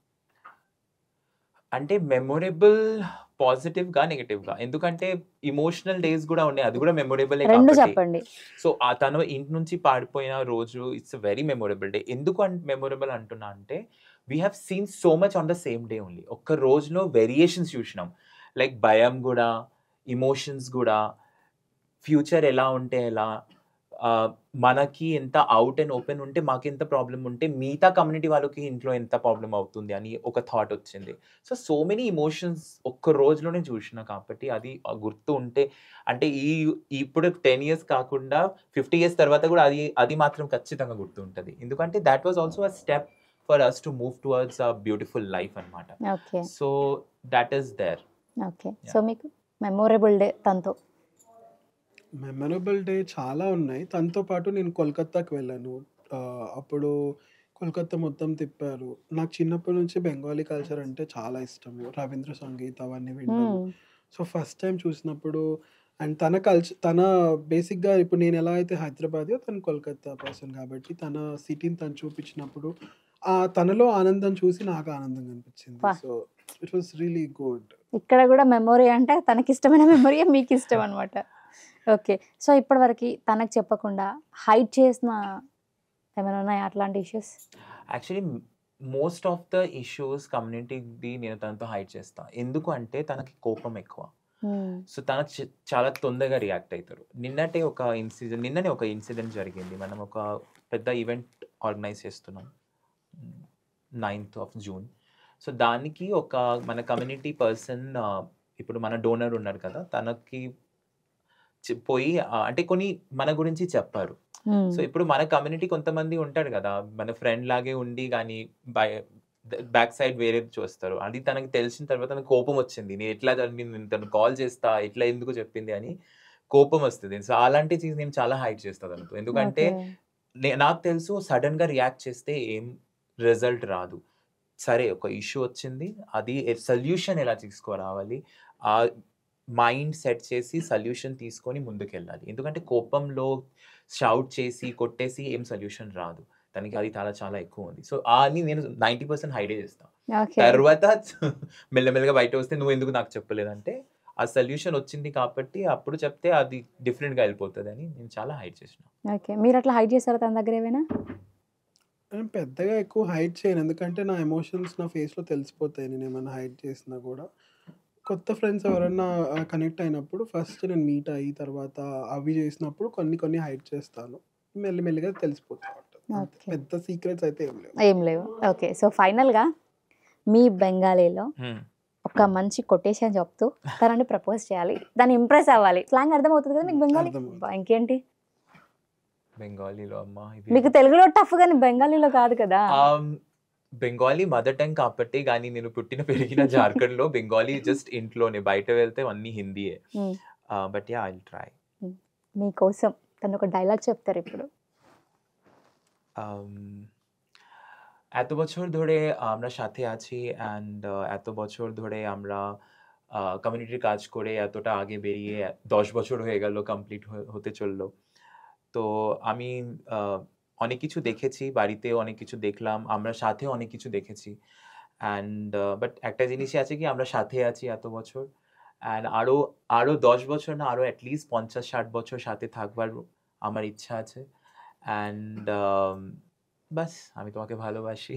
అంటే మెమొరబుల్ పాజిటివ్ గా నెగటివ్ గా ఎందుకంటే ఇమోషనల్ డేస్ కూడా ఉన్నాయి అది కూడా మెమొరబుల్ రెండు చెప్పండి సో ఆ తను ఇంటి నుంచి పాడిపోయిన రోజు ఇట్స్ వెరీ మెమొరబుల్ డే ఎందుకు మెమొరబుల్ అంటున్నా అంటే we have seen so much on the same day only ఒక్క రోజులో వేరియేషన్స్ చూసినాం లైక్ భయం కూడా ఇమోషన్స్ కూడా ఫ్యూచర్ ఎలా ఉంటే ఎలా ఆ, మనకి ఎంత అవుట్ అండ్ ఓపెన్ ఉంటే మాకు ఎంత ప్రాబ్లం ఉంటే మిగతా కమ్యూనిటీ వాళ్ళకి ఇంట్లో ఎంత ప్రాబ్లం అవుతుంది అని ఒక థాట్ వచ్చింది సో సో మెనీ ఇమోషన్స్ ఒక్క రోజులోనే చూసిన కాబట్టి అది ఆ గుర్తు ఉంటే అంటే ఈ ఇప్పుడు టెన్ ఇయర్స్ కాకుండా ఫిఫ్టీ ఇయర్స్ తర్వాత కూడా అది అది మాత్రం ఖచ్చితంగా గుర్తు ఉంటుంది ఎందుకంటే that was also a step for us to move towards a beautiful life అనమాట okay so that is there okay so మీకు మెమొరబుల్ డే తనతో మెమరబుల్ డే చాలా ఉన్నాయి తనతో పాటు నేను కోల్కతాకి వెళ్ళాను ఆ, అప్పుడు కోల్కతా మొత్తం తిప్పారు నాకు చిన్నప్పటి నుంచి బెంగాలీ కల్చర్ అంటే చాలా ఇష్టం రవీంద్ర సంగీత్ అవన్నీ విన్నాను సో ఫస్ట్ టైం చూసినప్పుడు అండ్ తన కల్చర్ తన బేసిక్గా ఇప్పుడు నేను ఎలా అయితే హైదరాబాద్ తను కోల్కతా పర్సన్ కాబట్టి తన సిటీని తను చూపించినప్పుడు ఆ తనలో ఆనందం చూసి నాకు ఆనందం అనిపించింది వా. So it was really good ఇక్కడ కూడా మెమొరీ అంటే తనకి ఇష్టమైన మెమొరీ మీకు ఇష్టం అనమాట ఓకే సో ఇప్పటివరకు తనకు చెప్పకుండా హైడ్ చేసిన ఏమైనా ఉన్నాయా అట్లాంటి issues actually most of the issues కమ్యూనిటీది నేను తనతో హైడ్ చేస్తాను ఎందుకు అంటే తనకి కోపం ఎక్కువ సో తన చ- చాలా తొందరగా రియాక్ట్ అవుతారు నిన్నటే ఒక ఇన్సిడెంట్ నిన్ననే ఒక ఇన్సిడెంట్ జరిగింది మనం ఒక పెద్ద ఈవెంట్ ఆర్గనైజ్ చేస్తున్నాం నైన్త్ ఆఫ్ జూన్ సో దానికి ఒక మన కమ్యూనిటీ పర్సన్ ఇప్పుడు మన డోనర్ ఉన్నారు కదా తనకి చె- పోయి ఆ, అంటే కొన్ని మన గురించి చెప్పారు సో ఇప్పుడు మన కమ్యూనిటీ కొంతమంది ఉంటాడు కదా మన ఫ్రెండ్ లాగే ఉండి కానీ బ్యాక్ సైడ్ వేరే చూస్తారు అది తనకి తెలిసిన తర్వాత తనకు కోపం వచ్చింది నేను ఎట్లా దాన్ని నేను తను కాల్ చేస్తా ఎట్లా ఎందుకు చెప్పింది అని కోపం వస్తుంది సో అలాంటి చీజ్ నేను చాలా హైడ్ చేస్తాను తనతో ఎందుకంటే నే- నాకు తెలుసు సడన్ గా రియాక్ట్ చేస్తే ఏం రిజల్ట్ రాదు సరే ఒక ఇష్యూ వచ్చింది అది సొల్యూషన్ ఎలా తీసుకురావాలి ఆ మైండ్ సెట్ చేసి సొల్యూషన్ తీసుకొని ముందుకెళ్ళాలి ఎందుకంటే కోపంలో షౌట్ చేసి కొట్టేసి ఏం సొల్యూషన్ రాదు తనకి అది చాలా చాలా ఎక్కువ ఉంది సో ఆ అని నేను నైంటీ పర్సెంట్ హైడే చేస్తాను ఓకే తర్వాత మెల్లమెల్లగా బయట వస్తే నువ్వు ఎందుకు నాకు చెప్పలేదంటే ఆ సొల్యూషన్ వచ్చింది కాబట్టి అప్పుడు చెప్తే అది డిఫరెంట్గా వెళ్ళిపోతుంది అని నేను చాలా హైడ్ చేసిన ఓకే మీరు అట్లా హైడ్ చేస్తారా తన దగ్గర ఏమైనా నేను పెద్దగా ఎక్కువ హైడ్ చేయను ఎందుకంటే నా ఎమోషన్స్ నా ఫేస్లో తెలిసిపోతాయి నేను ఏమైనా హైడ్ చేసినా కూడా కొత్త ఫ్రెండ్స్ ఎవరైనా కనెక్ట్ అయినప్పుడు ఫస్ట్ నేను మీట్ అయ్యి తర్వాత అవి చేసినప్పుడు కొన్ని కొన్ని హైడ్ చేస్తాను మెల్లిమెల్లిగా తెలిసిపోతా ఉంటుంది అంతే. Okay. పెద్ద సీక్రెట్స్ అయితే ఏం లేవు ఏం లేవు ఓకే సో ఫైనల్గా మీ బెంగాలీలో ఒక మంచి కొటేషన్ చెప్తూ తనని ప్రపోజ్ చేయాలి దాన్ని ఇంప్రెస్ అవ్వాలి స్లాంగ్ అర్థమవుతుంది కదా మీకు బెంగాలీ అర్థమవుతుంది. బా, ఇంకేంటి బెంగాలీలో అమ్మా ఇవి- మీకు తెలుగులో టఫ్ కానీ బెంగాలీలో కాదు కదా Um, బెంగాలీ మదర్ టంగ్ కాబట్టి కానీ నేను పుట్టిన పెరిగిన జార్ఖండ్ లో బెంగాలీ జస్ట్ ఇంట్లోనే బయట వెళ్తే అన్ని హిందీయే Hmm. But yeah I try మీకోసం తను ఒక డైలాగ్ చెప్తారు ఇప్పుడు um, এত বছর ধরে আমরা সাথে আছি অ্যান্ড এত বছর ধরে আমরা কমিউনিটির কাজ করে এতটা আগে বেরিয়ে দশ বছর হয়ে গেল কমপ্লিট হতে চললো তো আমি আহ, অনেক কিছু দেখেছি বাড়িতে অনেক কিছু দেখলাম আমরা সাথে অনেক কিছু দেখেছি অ্যান্ড বাট একটা জিনিসই আছে কি আমরা সাথে আছি এত বছর অ্যান্ড আরও আরও দশ বছর না আরও অ্যাটলিস্ট পঞ্চাশ ষাট বছর সাথে থাকবার আমার ইচ্ছা আছে অ্যান্ড বাস আমি তোমাকে ভালোবাসি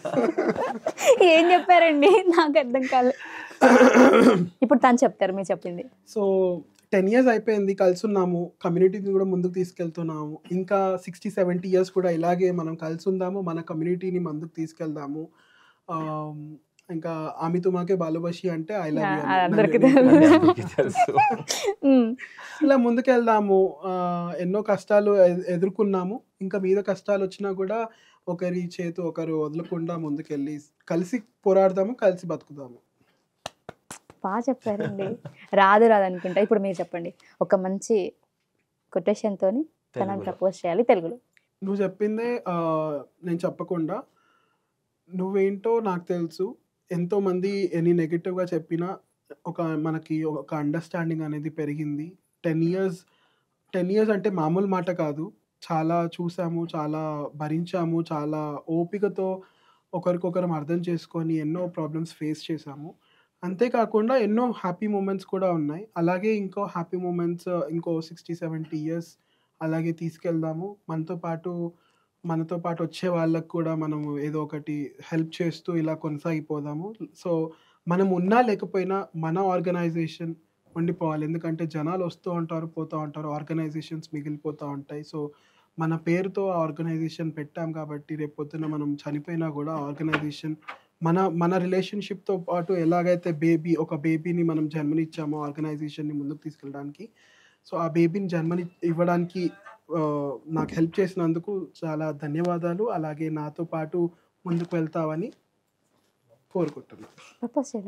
ఏం చెప్పారండి నాకు అర్థం కాలేదు ఇప్పుడు తను చెప్తారు మీరు చెప్పింది సో టెన్ ఇయర్స్ అయిపోయింది కలిసి ఉన్నాము కమ్యూనిటీని కూడా ముందుకు తీసుకెళ్తున్నాము ఇంకా సిక్స్టీ సెవెంటీ ఇయర్స్ కూడా ఇలాగే మనం కలిసి ఉందాము మన కమ్యూనిటీని ముందుకు తీసుకెళ్దాము ఆమ్, ఇంకా ఆమె తుమాకే బాలబాషి అంటే ఐ లవ్ ఆ, అందరికీ తెలుసు. అందరికీ తెలుసు ఉమ్, ఇలా ముందుకెళ్దాము ఆ, ఎన్నో కష్టాలు ఎ- ఎదుర్కొన్నాము ఇంకా మీద కష్టాలు వచ్చినా కూడా ఒకరి చేతు ఒకరు వదలకుండా ముందుకెళ్ళి కలిసి పోరాడదాము కలిసి బతుకుదాము బాగా చెప్పారండి రాదు రాదు అనుకుంటా ఇప్పుడు మీరు చెప్పండి ఒక మంచి కొటేషన్ తోని తనని తెలుగులో. ప్రపోజ్ చేయాలి తెలుగులో నువ్వు చెప్పిందే ఆ, నేను చెప్పకుండా నువ్వేంటో నాకు తెలుసు ఎంతో మంది ఎన్ని నెగిటివ్గా చెప్పినా ఒక మనకి ఒక అండర్స్టాండింగ్ అనేది పెరిగింది టెన్ ఇయర్స్ టెన్ ఇయర్స్ అంటే మామూలు మాట కాదు చాలా చూసాము చాలా భరించాము చాలా ఓపికతో ఒకరికొకరం అర్థం చేసుకొని ఎన్నో ప్రాబ్లమ్స్ ఫేస్ చేసాము అంతేకాకుండా ఎన్నో హ్యాపీ మూమెంట్స్ కూడా ఉన్నాయి అలాగే ఇంకో హ్యాపీ మూమెంట్స్ ఇంకో సిక్స్టీ సెవెంటీ ఇయర్స్ అలాగే తీసుకెళ్దాము మనతో పాటు మనతో పాటు వచ్చే వాళ్ళకు కూడా మనము ఏదో ఒకటి హెల్ప్ చేస్తూ ఇలా కొనసాగిపోదాము సో మనం ఉన్నా లేకపోయినా మన ఆర్గనైజేషన్ ఉండిపోవాలి ఎందుకంటే జనాలు వస్తూ ఉంటారు పోతూ ఉంటారు ఆర్గనైజేషన్స్ మిగిలిపోతూ ఉంటాయి సో మన పేరుతో ఆ ఆర్గనైజేషన్ పెట్టాం కాబట్టి రేపు పొద్దున మనం చనిపోయినా కూడా ఆర్గనైజేషన్ మన మన రిలేషన్షిప్తో పాటు ఎలాగైతే బేబీ ఒక బేబీని మనం జన్మనిచ్చామో ఆర్గనైజేషన్ని ముందుకు తీసుకెళ్ళడానికి సో ఆ బేబీని జన్మని ఇవ్వడానికి ఆ, నాకు హెల్ప్ చేసినందుకు చాలా ధన్యవాదాలు అలాగే నాతో పాటు ముందుకు వెళ్తావని కోరుకుంటున్నాను ప్రపోజ్ చేయాలి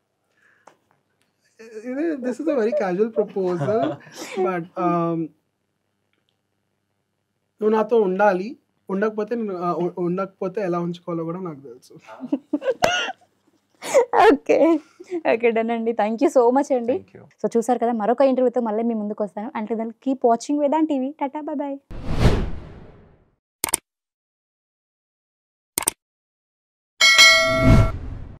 ఇది this is a very casual proposal but నువ్వు నాతో ఉండాలి ఉండకపోతే నేను ఆ, ఉ- ఉండకపోతే ఎలా ఉంచుకోవాలో కూడా నాకు తెలుసు ఓకే ఓకే డన్ అండి థ్యాంక్ యూ సో మచ్ అండి థ్యాంక్ యూ సో చూసారు కదా మరొక ఇంటర్వ్యూతో మళ్ళీ మీ ముందుకు వస్తాను అంటే దాన్ని keep watching Vedaan TV tata bye bye